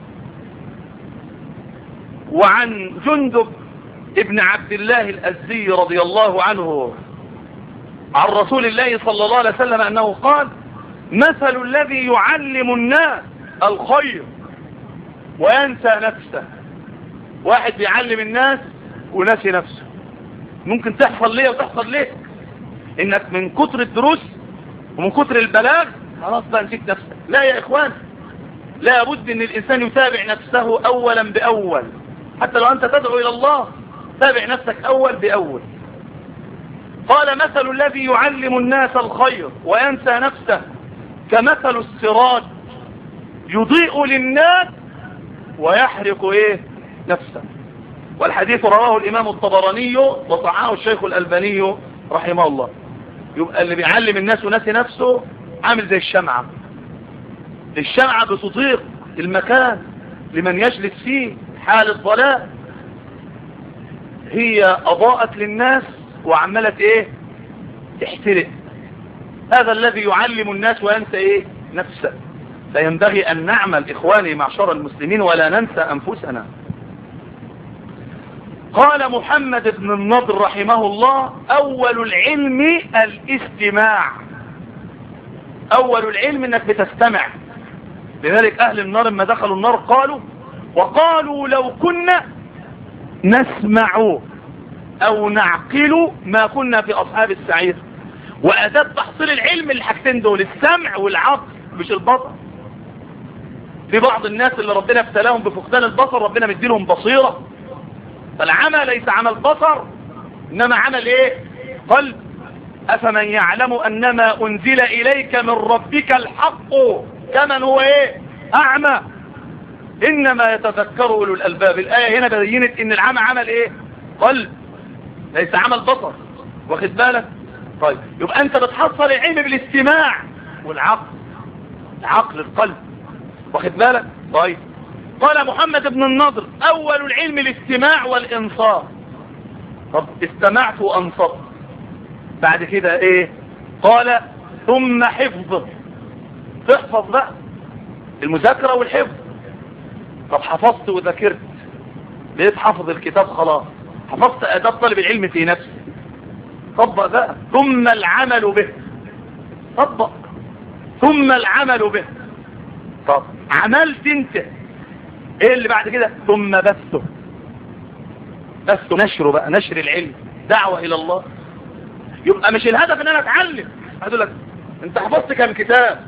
وعن جندب ابن عبد الله الأزدي رضي الله عنه عن رسول الله صلى الله عليه وسلم أنه قال مثل الذي يعلم الناس الخير وينسى نفسه واحد بيعلم الناس وناسي نفسه ممكن تحصل ليه وتحصل ليه انك من كتر الدروس ومن كتر البلاغ خلاص بقى نسيت نفسك لا يا اخوان لا بد ان الانسان يتابع نفسه اولا باول حتى لو انت تدعو الى الله تابع نفسك اول باول قال مثل الذي يعلم الناس الخير وينسى نفسه كمثل السراج يضيء للناس ويحرق ايه نفسه والحديث رواه الامام الطبراني وصححه الشيخ الالباني رحمه الله يبقى اللي بيعلم الناس وناسي نفسه عامل زي الشمعة الشمعة بتضيق المكان لمن يجلس فيه حال الظلام هي اضاءت للناس وعملت ايه تحترق هذا الذي يعلم الناس وينسى ايه نفسه فينبغي ان نعمل اخواني معشر المسلمين ولا ننسى انفسنا قال محمد بن النضر رحمه الله اول العلم الاستماع اول العلم انك بتستمع لذلك اهل النار لما دخلوا النار قالوا وقالوا لو كنا نسمع او نعقل ما كنا في اصحاب السعير واداة تحصيل العلم الحاجتين دول السمع والعقل مش البصر في بعض الناس اللي ربنا ابتلاهم بفقدان البصر ربنا مديلهم بصيرة فالعمى ليس عمل بصر انما عمل ايه قلب افمن يعلم انما انزل اليك من ربك الحق كمن هو ايه اعمى انما يتذكر اولو الالباب الايه هنا بينت ان العمى عمل ايه قلب ليس عمل بصر واخد بالك طيب يبقى انت بتحصل العلم بالاستماع والعقل عقل القلب واخد بالك طيب قال محمد بن النضر اول العلم الاستماع والانصات طب استمعت وانصت بعد كده ايه قال ثم حفظ تحفظ بقى المذاكرة والحفظ طب حفظت وذاكرت بقيت حافظ الكتاب خلاص حفظت اداب طالب العلم في نفسي طبق بقى ثم العمل به طبق ثم العمل به طب عملت انت ايه اللي بعد كده ثم بثه بثه نشره بقى نشر العلم دعوة الى الله يبقى مش الهدف ان انا اتعلم هقول لك انت حفظت كم كتاب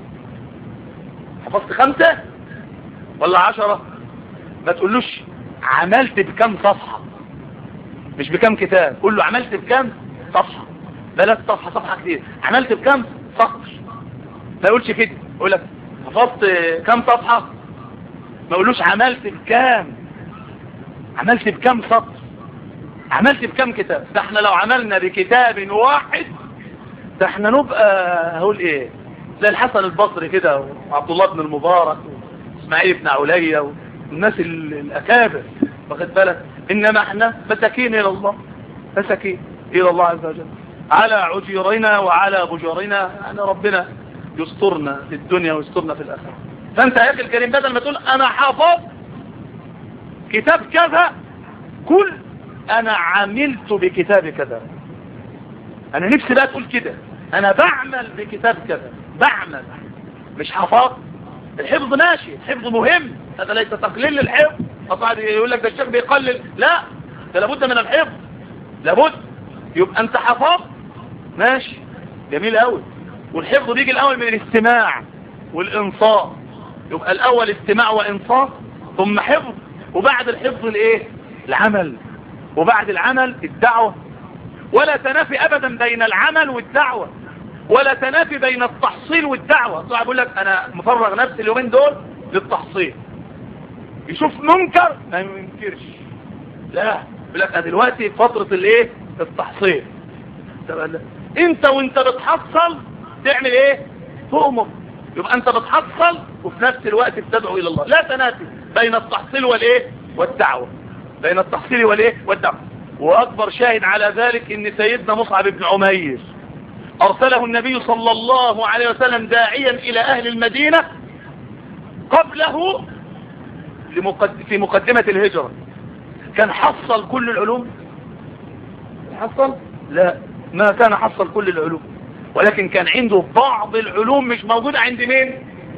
حفظت خمسة ولا عشرة ما تقولوش عملت بكم صفحة مش بكم كتاب قول له عملت بكم صفحة بلاش صفحة صفحة كتير عملت بكم سطر ما يقولش كده يقول لك حفظت كم صفحة ما يقولوش عملت بكام عملت بكم سطر عملت بكم كتاب ده احنا لو عملنا بكتاب واحد ده احنا نبقى هقول ايه زي الحسن البصري كده وعبد الله بن المبارك واسماعيل بن عليا والناس الاكابر واخد بالك انما احنا مساكين الى الله مساكين الى الله عز وجل على عجيرنا وعلى بجورنا يعني ربنا يسترنا في الدنيا ويسترنا في الاخره فانت يا اخي الكريم بدل ما تقول انا حافظ كتاب كذا كل انا عملت بكتاب كذا انا نفسي بقى تقول كده انا بعمل بكتاب كذا بعمل مش حفظ الحفظ ماشي الحفظ مهم هذا ليس تقليل للحفظ فقعد يقول لك ده الشيخ بيقلل لا ده لابد من الحفظ لابد يبقى انت حفظ ماشي جميل قوي والحفظ بيجي الاول من الاستماع والانصاف يبقى الاول استماع وانصاف ثم حفظ وبعد الحفظ الايه العمل وبعد العمل الدعوة ولا تنافي ابدا بين العمل والدعوة ولا تنافي بين التحصيل والدعوة صاحب يقول لك انا مفرغ نفسي اليومين دول للتحصيل يشوف منكر ما ينكرش لا يقول لك دلوقتي فترة الايه التحصيل انت وانت بتحصل تعمل ايه تؤمر يبقى انت بتحصل وفي نفس الوقت بتدعو الى الله لا تنافي بين التحصيل والايه والدعوة بين التحصيل والايه والدعوة واكبر شاهد على ذلك ان سيدنا مصعب بن عمير ارسله النبي صلى الله عليه وسلم داعيا الى اهل المدينة قبله في مقدمة الهجرة كان حصل كل العلوم حصل لا ما كان حصل كل العلوم ولكن كان عنده بعض العلوم مش موجودة عند مين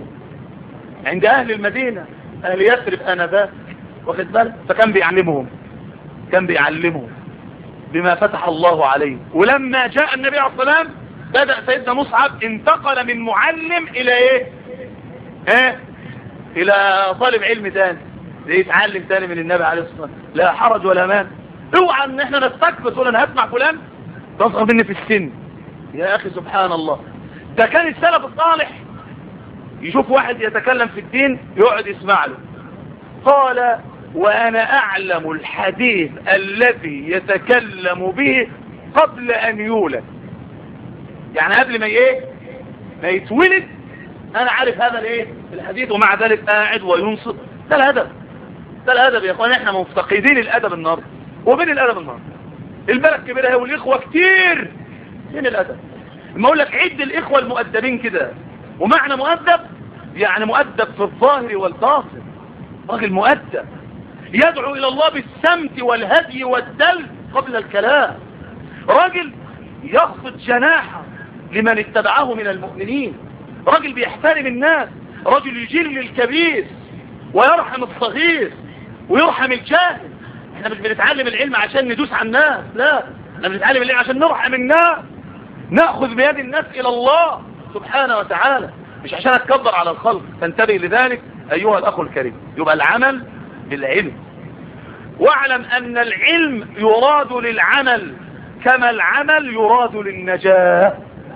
عند اهل المدينة اهل يثرب انذاك واخد بالك فكان بيعلمهم كان بيعلمهم بما فتح الله عليه ولما جاء النبي عليه الصلاة والسلام بدأ سيدنا مصعب انتقل من معلم الى ايه ايه الى طالب علم تاني يتعلم تاني من النبي عليه الصلاة والسلام لا حرج ولا مان اوعى ان احنا نستكبر تقول انا هسمع فلان تصغر مني في السن يا اخي سبحان الله ده كان السلف الصالح يشوف واحد يتكلم في الدين يقعد يسمع له قال وانا اعلم الحديث الذي يتكلم به قبل ان يولد يعني قبل ما ايه ما يتولد انا عارف هذا الايه الحديث ومع ذلك قاعد وينصت ده الهدف ده الادب يا اخوان احنا مفتقدين الادب النهارده وبين الادب النهارده البلد كبيره هي والاخوه كتير فين الادب لما اقول لك عد الاخوه المؤدبين كده ومعنى مؤدب يعني مؤدب في الظاهر والباطن راجل مؤدب يدعو الى الله بالسمت والهدي والدل قبل الكلام راجل يخفض جناحه لمن اتبعه من المؤمنين راجل بيحترم الناس رجل يجل الكبير ويرحم الصغير ويرحم الجاهل احنا مش بنتعلم العلم عشان ندوس على الناس لا احنا بنتعلم العلم عشان نرحم الناس نأخذ بيد الناس الى الله سبحانه وتعالى مش عشان اتكبر على الخلق فانتبه لذلك ايها الاخ الكريم يبقى العمل بالعلم واعلم ان العلم يراد للعمل كما العمل يراد للنجاة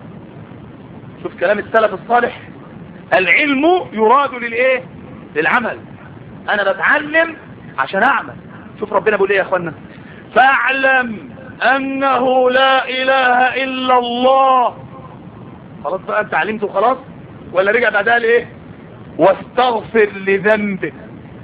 شوف كلام السلف الصالح العلم يراد للايه للعمل انا بتعلم عشان اعمل شوف ربنا بيقول ايه يا اخوانا فاعلم انه لا اله الا الله خلاص بقى انت علمته خلاص ولا رجع بعدها لايه واستغفر لذنبك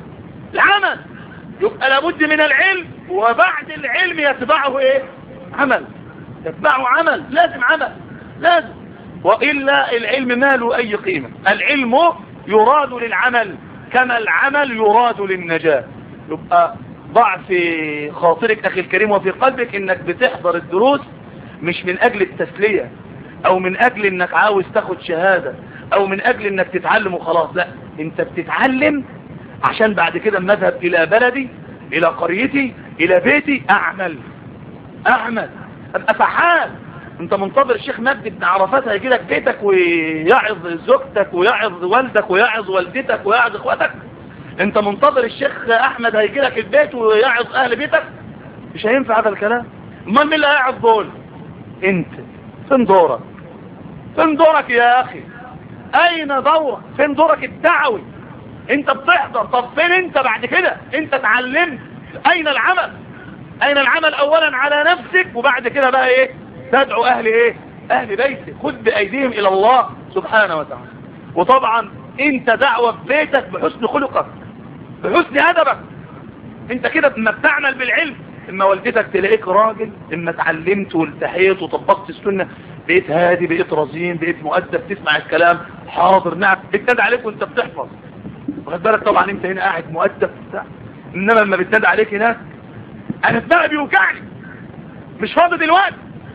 العمل يبقى لابد من العلم وبعد العلم يتبعه ايه عمل يتبعه عمل لازم عمل لازم وإلا العلم ما له أي قيمة العلم يراد للعمل كما العمل يراد للنجاة يبقى ضع في خاطرك أخي الكريم وفي قلبك إنك بتحضر الدروس مش من أجل التسلية أو من أجل إنك عاوز تاخد شهادة أو من أجل إنك تتعلم وخلاص لا أنت بتتعلم عشان بعد كده اما اذهب إلى بلدي إلى قريتي إلى بيتي أعمل أعمل أبقى فعال انت منتظر الشيخ مجدي بن عرفات هيجي لك بيتك ويعظ زوجتك ويعظ والدك ويعظ والدتك ويعظ اخواتك انت منتظر الشيخ احمد هيجي لك البيت ويعظ اهل بيتك مش هينفع هذا الكلام امال مين اللي هيعظ دول انت فين دورك فين دورك يا اخي اين دورك فين دورك الدعوي انت بتحضر طب فين انت بعد كده انت اتعلمت اين العمل اين العمل اولا على نفسك وبعد كده بقى ايه تدعو اهل ايه اهل بيتك خذ بايديهم الى الله سبحانه وتعالى وطبعا انت دعوة في بيتك بحسن خلقك بحسن ادبك انت كده اما بتعمل بالعلم اما والدتك تلاقيك راجل اما اتعلمت والتحيت وطبقت السنة بقيت هادي بقيت رزين بقيت مؤدب تسمع الكلام حاضر نعم بتنادى عليك وانت بتحفظ واخد بالك طبعا انت هنا قاعد مؤدب بتاع انما لما بتنادى عليك هناك انا دماغي بيوجعني مش فاضي دلوقتي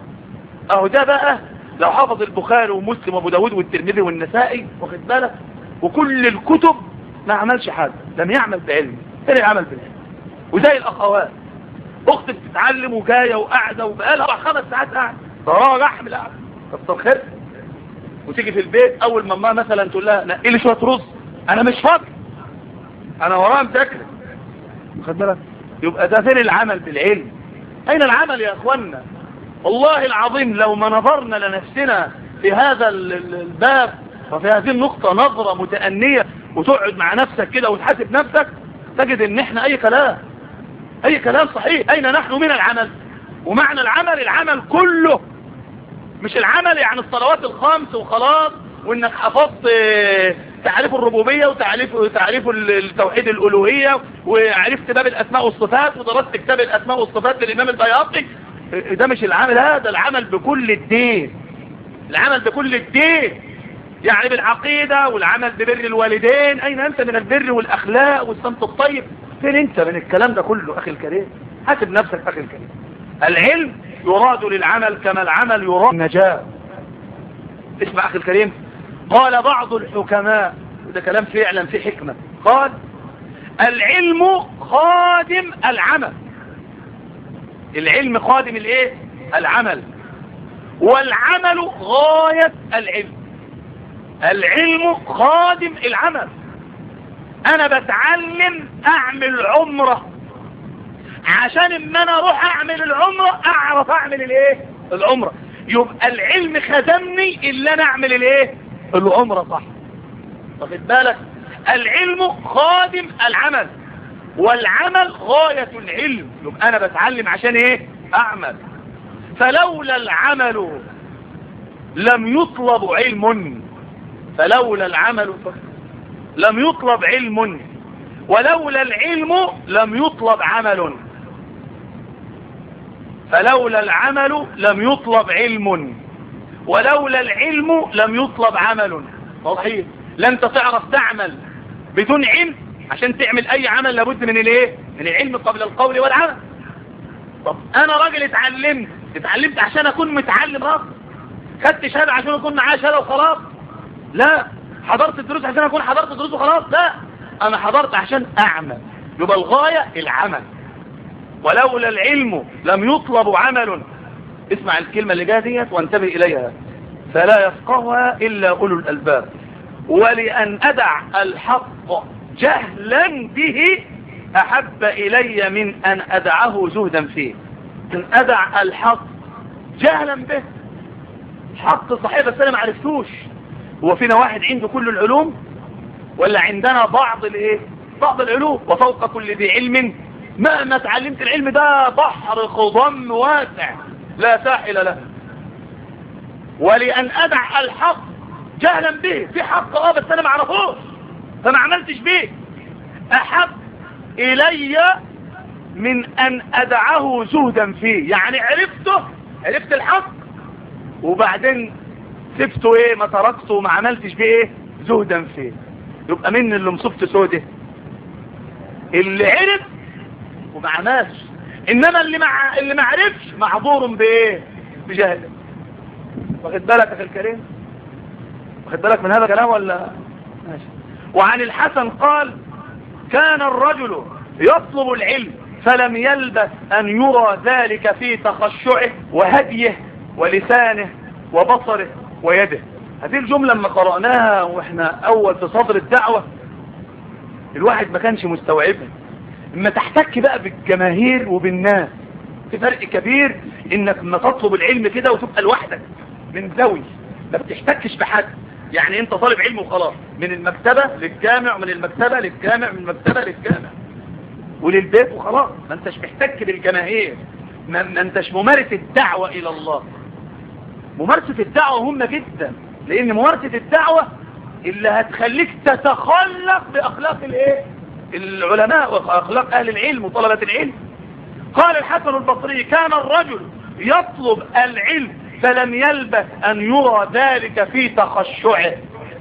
اهو ده بقى لو حفظ البخاري ومسلم وابو داود والترمذي والنسائي واخد بالك وكل الكتب ما عملش حاجه لم يعمل بعلم فين يعمل بالعلم وزي الاخوات اخت بتتعلم وجايه وقاعده وبقالها اربع خمس ساعات قاعده تراه لحم لا كتر خير وتيجي في البيت اول ما امها مثلا تقول لها نقي لي شويه رز انا مش فاضي انا ورايا مذاكره خد بالك يبقى ده فين العمل بالعلم اين العمل يا اخوانا والله العظيم لو ما نظرنا لنفسنا في هذا الباب وفي هذه النقطة نظرة متأنية وتقعد مع نفسك كده وتحاسب نفسك تجد ان احنا اي كلام اي كلام صحيح اين نحن من العمل ومعنى العمل العمل كله مش العمل يعني الصلوات الخمس وخلاص وانك حفظت تعريف الربوبية وتعريف تعريف التوحيد الالوهية وعرفت باب الاسماء والصفات ودرست كتاب الاسماء والصفات للامام البياقي ده مش العمل هذا العمل بكل الدين العمل بكل الدين يعني بالعقيدة والعمل ببر الوالدين اين انت من البر والاخلاق والصمت الطيب فين انت من الكلام ده كله اخي الكريم حاسب نفسك اخي الكريم العلم يراد للعمل كما العمل يراد النجاة اسمع اخي الكريم قال بعض الحكماء ده كلام فعلا في حكمة قال العلم خادم العمل العلم خادم الايه العمل والعمل غاية العلم العلم خادم العمل انا بتعلم اعمل عمرة عشان اما انا اروح اعمل العمرة اعرف اعمل الايه العمرة يبقى العلم خدمني الا انا اعمل الايه العمرة صح واخد بالك العلم خادم العمل والعمل غاية العلم يبقى انا بتعلم عشان ايه اعمل فلولا العمل لم يطلب علم فلولا العمل لم يطلب علم ولولا العلم لم يطلب عمل فلولا العمل لم يطلب علم ولولا العلم لم يطلب عمل صحيح لا انت تعرف تعمل بدون علم عشان تعمل اي عمل لابد من الايه من العلم قبل القول والعمل طب انا راجل اتعلمت اتعلمت عشان اكون متعلم راجل خدت شهاده عشان اكون معايا شهاده وخلاص لا حضرت الدروس عشان اكون حضرت الدروس وخلاص لا انا حضرت عشان اعمل يبقى الغايه العمل ولولا العلم لم يطلب عمل اسمع الكلمة اللي جايه ديت وانتبه إليها فلا يفقهها إلا أولو الألباب ولأن أدع الحق جهلا به أحب إلي من أن أدعه زهدا فيه أن أدع الحق جهلا به حق صحيح بس أنا ما عرفتوش هو فينا واحد عنده كل العلوم ولا عندنا بعض الايه بعض العلوم وفوق كل ذي علم مهما تعلمت العلم ده بحر خضم واسع لا ساحل له ولأن أدع الحق جهلا به في حق اه بس أنا ما اعرفوش فما عملتش به أحب إلي من أن أدعه زهدا فيه يعني عرفته عرفت الحق وبعدين سبته ايه ما تركته وما عملتش بيه ايه زهدا فيه يبقى مين اللي مصبت سوده اللي عرف وما عملش انما اللي مع اللي ما عرفش معذور بايه بجهل واخد بالك يا اخي الكريم واخد بالك من هذا الكلام ولا ماشي وعن الحسن قال كان الرجل يطلب العلم فلم يلبث ان يرى ذلك في تخشعه وهديه ولسانه وبصره ويده هذه الجملة لما قرأناها واحنا اول في صدر الدعوة الواحد ما كانش مستوعبها اما تحتك بقى بالجماهير وبالناس في فرق كبير انك لما تطلب العلم كده وتبقى لوحدك من ذوي ما بتحتكش بحد يعني انت طالب علم وخلاص من المكتبة للجامع ومن المكتبة للجامع من المكتبة للجامع وللبيت وخلاص ما انتش محتك بالجماهير ما, ما انتش ممارس الدعوة الى الله ممارسة الدعوة مهمة جدا لان ممارسة الدعوة اللي هتخليك تتخلق باخلاق الايه العلماء واخلاق اهل العلم وطلبة العلم قال الحسن البصري كان الرجل يطلب العلم فلم يلبث ان يرى ذلك في تخشعه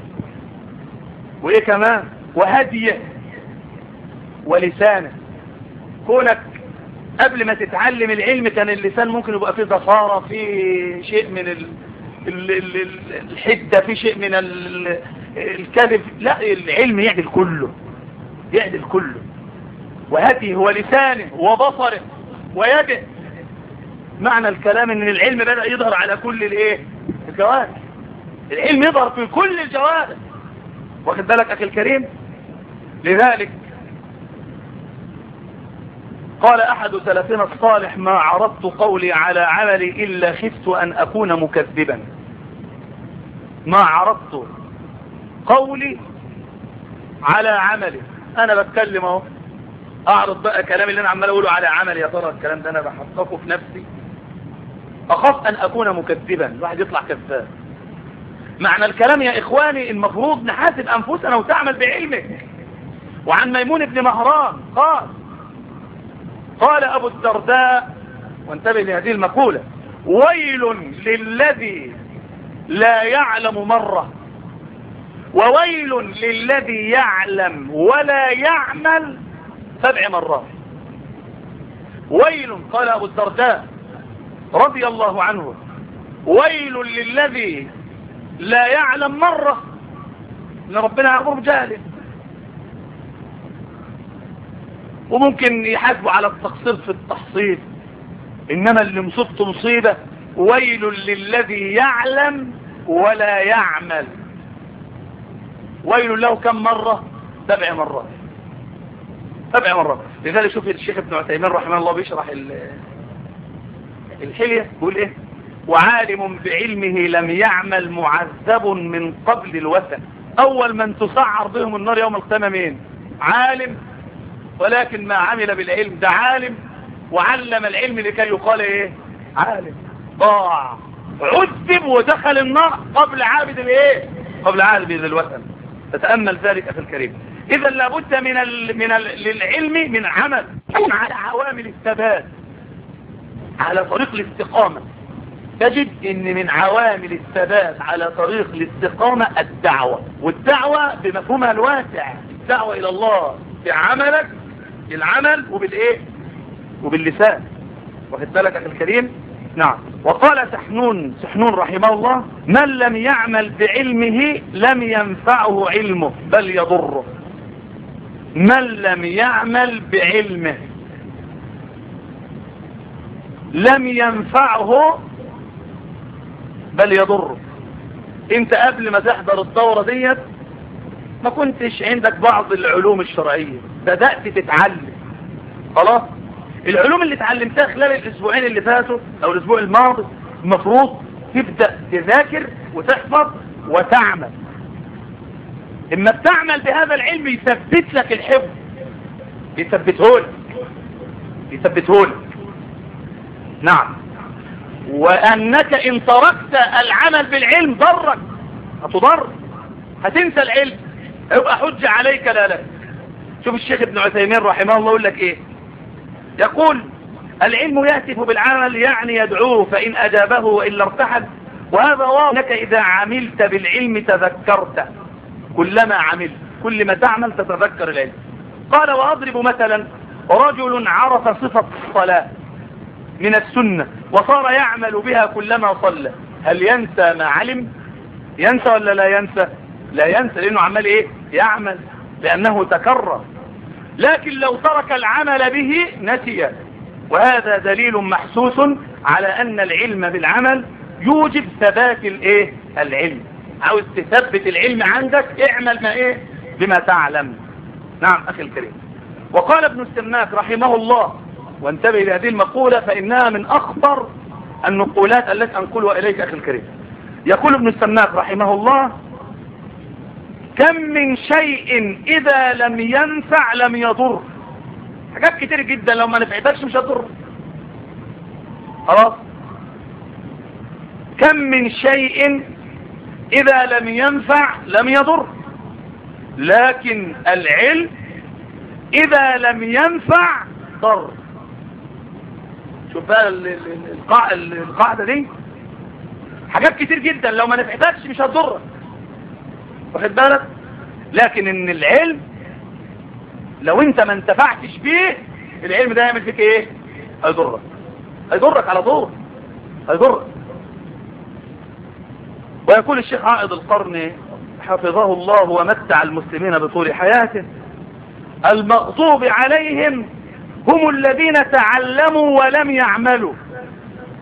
وايه كمان وهديه ولسانه كونك قبل ما تتعلم العلم كان اللسان ممكن يبقى فيه ضفارة فيه شيء من ال... ال... ال... الحدة فيه شيء من ال... الكذب لا العلم يعدل كله يعدل كله وهديه ولسانه وبصره ويده معنى الكلام ان العلم بدأ يظهر على كل الايه الجوارح العلم يظهر في كل الجوارح واخد بالك اخي الكريم لذلك قال احد سلفنا الصالح ما عرضت قولي على عملي الا خفت ان اكون مكذبا ما عرضت قولي على عملي انا بتكلم اهو اعرض بقى كلام اللي انا عمال اقوله على عملي يا ترى الكلام ده انا بحققه في نفسي اخاف ان اكون مكذبا الواحد يطلع كذاب معنى الكلام يا اخواني المفروض نحاسب انفسنا وتعمل بعلمك وعن ميمون بن مهران قال قال ابو الدرداء وانتبه لهذه المقولة ويل للذي لا يعلم مرة وويل للذي يعلم ولا يعمل سبع مرات ويل قال ابو الدرداء رضي الله عنه ويل للذي لا يعلم مرة ان ربنا يعبر بجهله وممكن يحاسبوا على التقصير في التحصيل انما اللي مصيبته مصيبة ويل للذي يعلم ولا يعمل ويل له كم مرة سبع مرات سبع مرات لذلك شوف الشيخ ابن عثيمين رحمه الله بيشرح الحلية بيقول ايه وعالم بعلمه لم يعمل معذب من قبل الوثن اول من تسعر بهم النار يوم القيامة مين عالم ولكن ما عمل بالعلم ده عالم وعلم العلم لكي يقال ايه عالم ضاع عذب ودخل النار قبل عابد الايه قبل عابد الوثن تتأمل ذلك اخي الكريم اذا لابد من ال من ال للعلم من عمل على عوامل الثبات على طريق الاستقامة تجد ان من عوامل الثبات على طريق الاستقامة الدعوة والدعوة بمفهومها الواسع الدعوة الى الله بعملك بالعمل وبالايه وباللسان واخد بالك اخي الكريم نعم وقال سحنون سحنون رحمه الله من لم يعمل بعلمه لم ينفعه علمه بل يضره من لم يعمل بعلمه لم ينفعه بل يضره انت قبل ما تحضر الدورة ديت ما كنتش عندك بعض العلوم الشرعية بدأت تتعلم خلاص العلوم اللي اتعلمتها خلال الاسبوعين اللي فاتوا او الاسبوع الماضي المفروض تبدأ تذاكر وتحفظ وتعمل اما بتعمل بهذا العلم يثبت لك الحفظ يثبته لك يثبته لك نعم وانك ان تركت العمل بالعلم ضرك هتضر هتنسى العلم يبقى حجة عليك لا لا شوف الشيخ ابن عثيمين رحمه الله يقول لك ايه يقول العلم يهتف بالعمل يعني يدعوه فإن أجابه وإلا ارتحل وهذا واضح انك إذا عملت بالعلم تذكرت كلما عملت كل ما تعمل تتذكر العلم قال وأضرب مثلا رجل عرف صفة الصلاة من السنة وصار يعمل بها كلما صلى هل ينسى ما علم ينسى ولا لا ينسى لا ينسى لأنه عمال إيه يعمل لأنه تكرر لكن لو ترك العمل به نسي وهذا دليل محسوس على أن العلم بالعمل يوجب ثبات الايه العلم عاوز تثبت العلم عندك اعمل ما ايه بما تعلم نعم اخي الكريم وقال ابن السماك رحمه الله وانتبه لهذه المقولة فإنها من أخطر النقولات التي أنقلها إليك أخي الكريم يقول ابن السماك رحمه الله كم من شيء إذا لم ينفع لم يضر حاجات كتير جدا لو ما نفعتكش مش هتضر خلاص كم من شيء إذا لم ينفع لم يضر لكن العلم إذا لم ينفع ضر شوف بقى القاعدة دي حاجات كتير جدا لو ما نفعتكش مش هتضرك واخد بالك لكن ان العلم لو انت ما انتفعتش بيه العلم ده يعمل فيك ايه هيضرك هيضرك على طول هيضرك ويقول الشيخ عائد القرن حفظه الله ومتع المسلمين بطول حياته المغضوب عليهم هم الذين تعلموا ولم يعملوا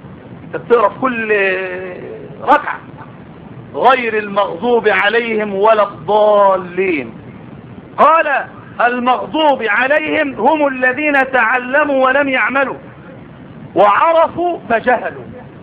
انت بتقرا في كل ركعة غير المغضوب عليهم ولا الضالين قال المغضوب عليهم هم الذين تعلموا ولم يعملوا وعرفوا فجهلوا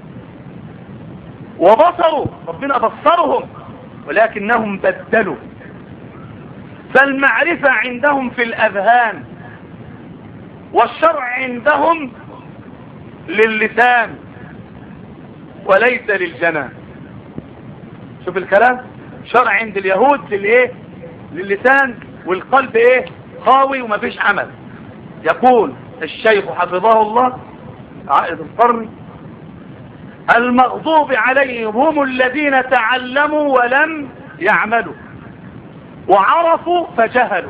وبصروا ربنا بصرهم ولكنهم بدلوا فالمعرفة عندهم في الأذهان والشرع عندهم للسان وليس للجنان شوف الكلام شرع عند اليهود للايه للسان والقلب ايه خاوي ومفيش عمل يقول الشيخ حفظه الله عائد القرن المغضوب عليهم هم الذين تعلموا ولم يعملوا وعرفوا فجهلوا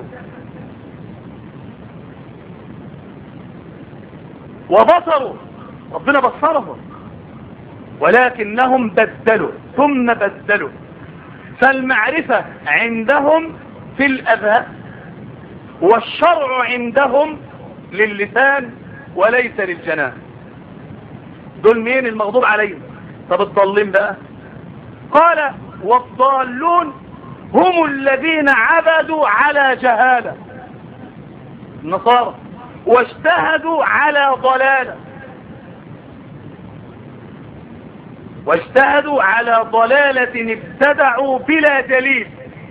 وبصروا ربنا بصرهم ولكنهم بدلوا ثم بدلوا فالمعرفة عندهم في الأذهان والشرع عندهم للسان وليس للجنان دول مين المغضوب عليهم طب الضالين بقى قال والضالون هم الذين عبدوا على جهالة النصارى واجتهدوا على ضلالة واجتهدوا على ضلالة ابتدعوا بلا دليل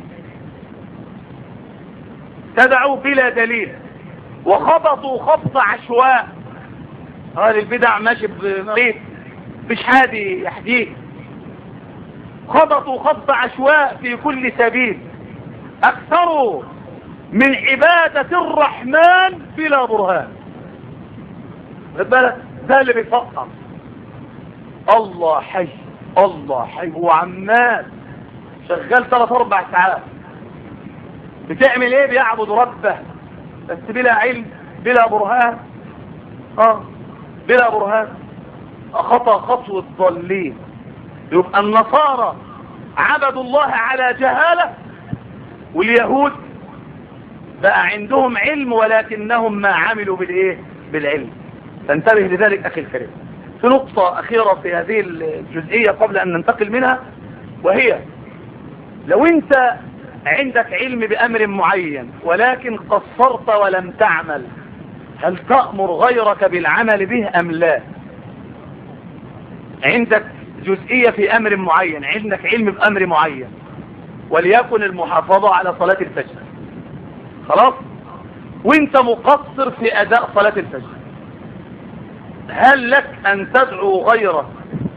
ابتدعوا بلا دليل وخبطوا خبط عشواء هذه البدع ماشي بمريض مش هادي يحديه خبطوا خبط عشواء في كل سبيل اكثروا من عبادة الرحمن بلا برهان خد بالك ده اللي بيفقر الله حي الله حي هو عمال شغال ثلاث اربع ساعات بتعمل ايه بيعبد ربه بس بلا علم بلا برهان اه بلا برهان خطى خطوة ضالين يبقى النصارى عبدوا الله على جهالة واليهود بقى عندهم علم ولكنهم ما عملوا بالايه بالعلم فانتبه لذلك اخي الكريم في نقطة اخيرة في هذه الجزئية قبل ان ننتقل منها وهي لو انت عندك علم بامر معين ولكن قصرت ولم تعمل هل تأمر غيرك بالعمل به ام لا عندك جزئية في امر معين عندك علم بامر معين وليكن المحافظة على صلاة الفجر خلاص وانت مقصر في اداء صلاة الفجر هل لك ان تدعو غيرك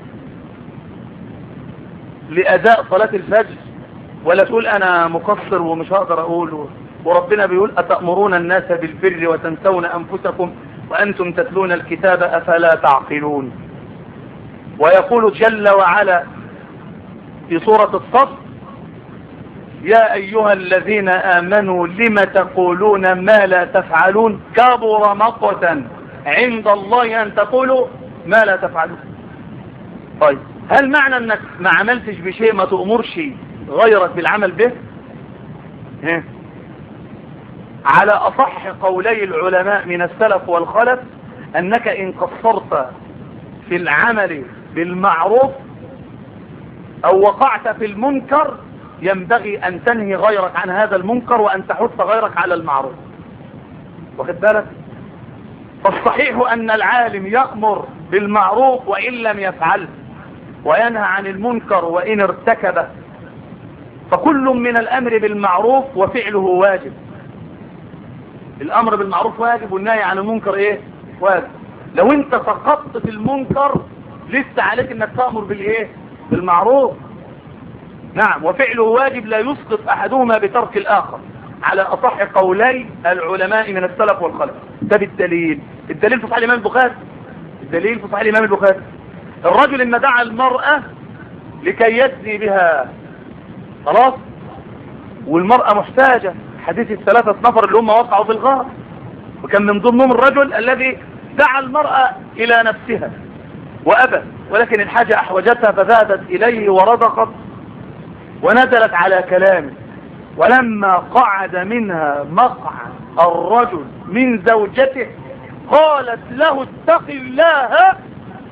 لاداء صلاة الفجر ولا تقول انا مقصر ومش هقدر اقول وربنا بيقول اتأمرون الناس بالبر وتنسون انفسكم وانتم تتلون الكتاب افلا تعقلون ويقول جل وعلا في سورة الصف يا أيها الذين آمنوا لم تقولون ما لا تفعلون كبر مقتا عند الله أن تقولوا ما لا تفعلون طيب هل معنى أنك ما عملتش بشيء ما تأمرش غيرك بالعمل به ها؟ على أصح قولي العلماء من السلف والخلف أنك إن قصرت في العمل بالمعروف أو وقعت في المنكر ينبغي أن تنهي غيرك عن هذا المنكر وأن تحث غيرك على المعروف واخد بالك فالصحيح أن العالم يأمر بالمعروف وإن لم يفعله وينهى عن المنكر وإن ارتكبه فكل من الأمر بالمعروف وفعله واجب الأمر بالمعروف واجب والنهي عن المنكر إيه واجب لو انت سقطت في المنكر لسه عليك انك تأمر بالايه بالمعروف نعم وفعله واجب لا يسقط احدهما بترك الاخر على اصح قولي العلماء من السلف والخلف ده بالدليل الدليل في صحيح الامام البخاري الدليل في صحيح الامام البخاري الرجل لما دعا المرأة لكي يزني بها خلاص والمرأة محتاجة حديث الثلاثة نفر اللي هم وقعوا في الغار وكان من ضمنهم الرجل الذي دعا المرأة الى نفسها وابى ولكن الحاجة احوجتها فذهبت اليه ورضقت ونزلت على كلامه ولما قعد منها مقعد الرجل من زوجته قالت له اتق الله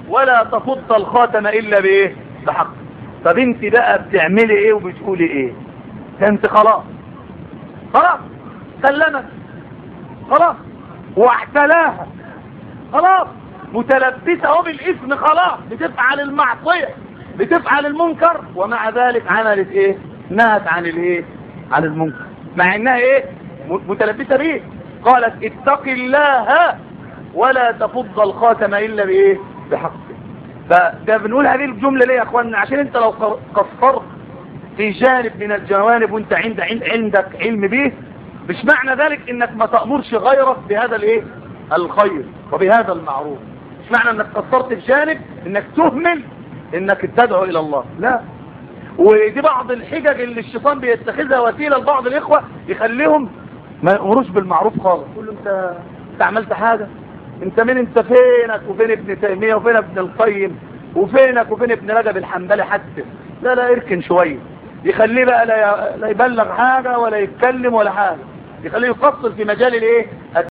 ولا تفض الخاتم الا بايه بحق طب انت بقى بتعملي ايه وبتقولي ايه ده انت خلاص خلاص سلمت خلاص واعتلاها خلاص متلبسة اهو بالاسم خلاص بتفعل المعصية بتفعل المنكر ومع ذلك عملت ايه نهت عن الايه عن المنكر مع انها ايه م- متلبسة بيه قالت اتق الله ولا تفض الخاتم الا بايه بحقه فده بنقول هذه الجملة ليه يا اخوانا عشان انت لو قر- قصرت في جانب من الجوانب وانت عند عند عندك علم به مش معنى ذلك انك ما تأمرش غيرك بهذا الايه الخير وبهذا المعروف مش معنى انك قصرت في جانب انك تهمل انك تدعو الى الله لا ودي بعض الحجج اللي الشيطان بيتخذها وسيلة لبعض الاخوة يخليهم ما يأمروش بالمعروف خالص يقول له انت انت عملت حاجة انت مين انت فينك وفين ابن تيمية وفين ابن القيم وفينك وفين ابن رجب الحنبلي حتى لا لا اركن شوية يخليه بقى لا لا يبلغ حاجة ولا يتكلم ولا حاجة يخليه يفصل في مجال الايه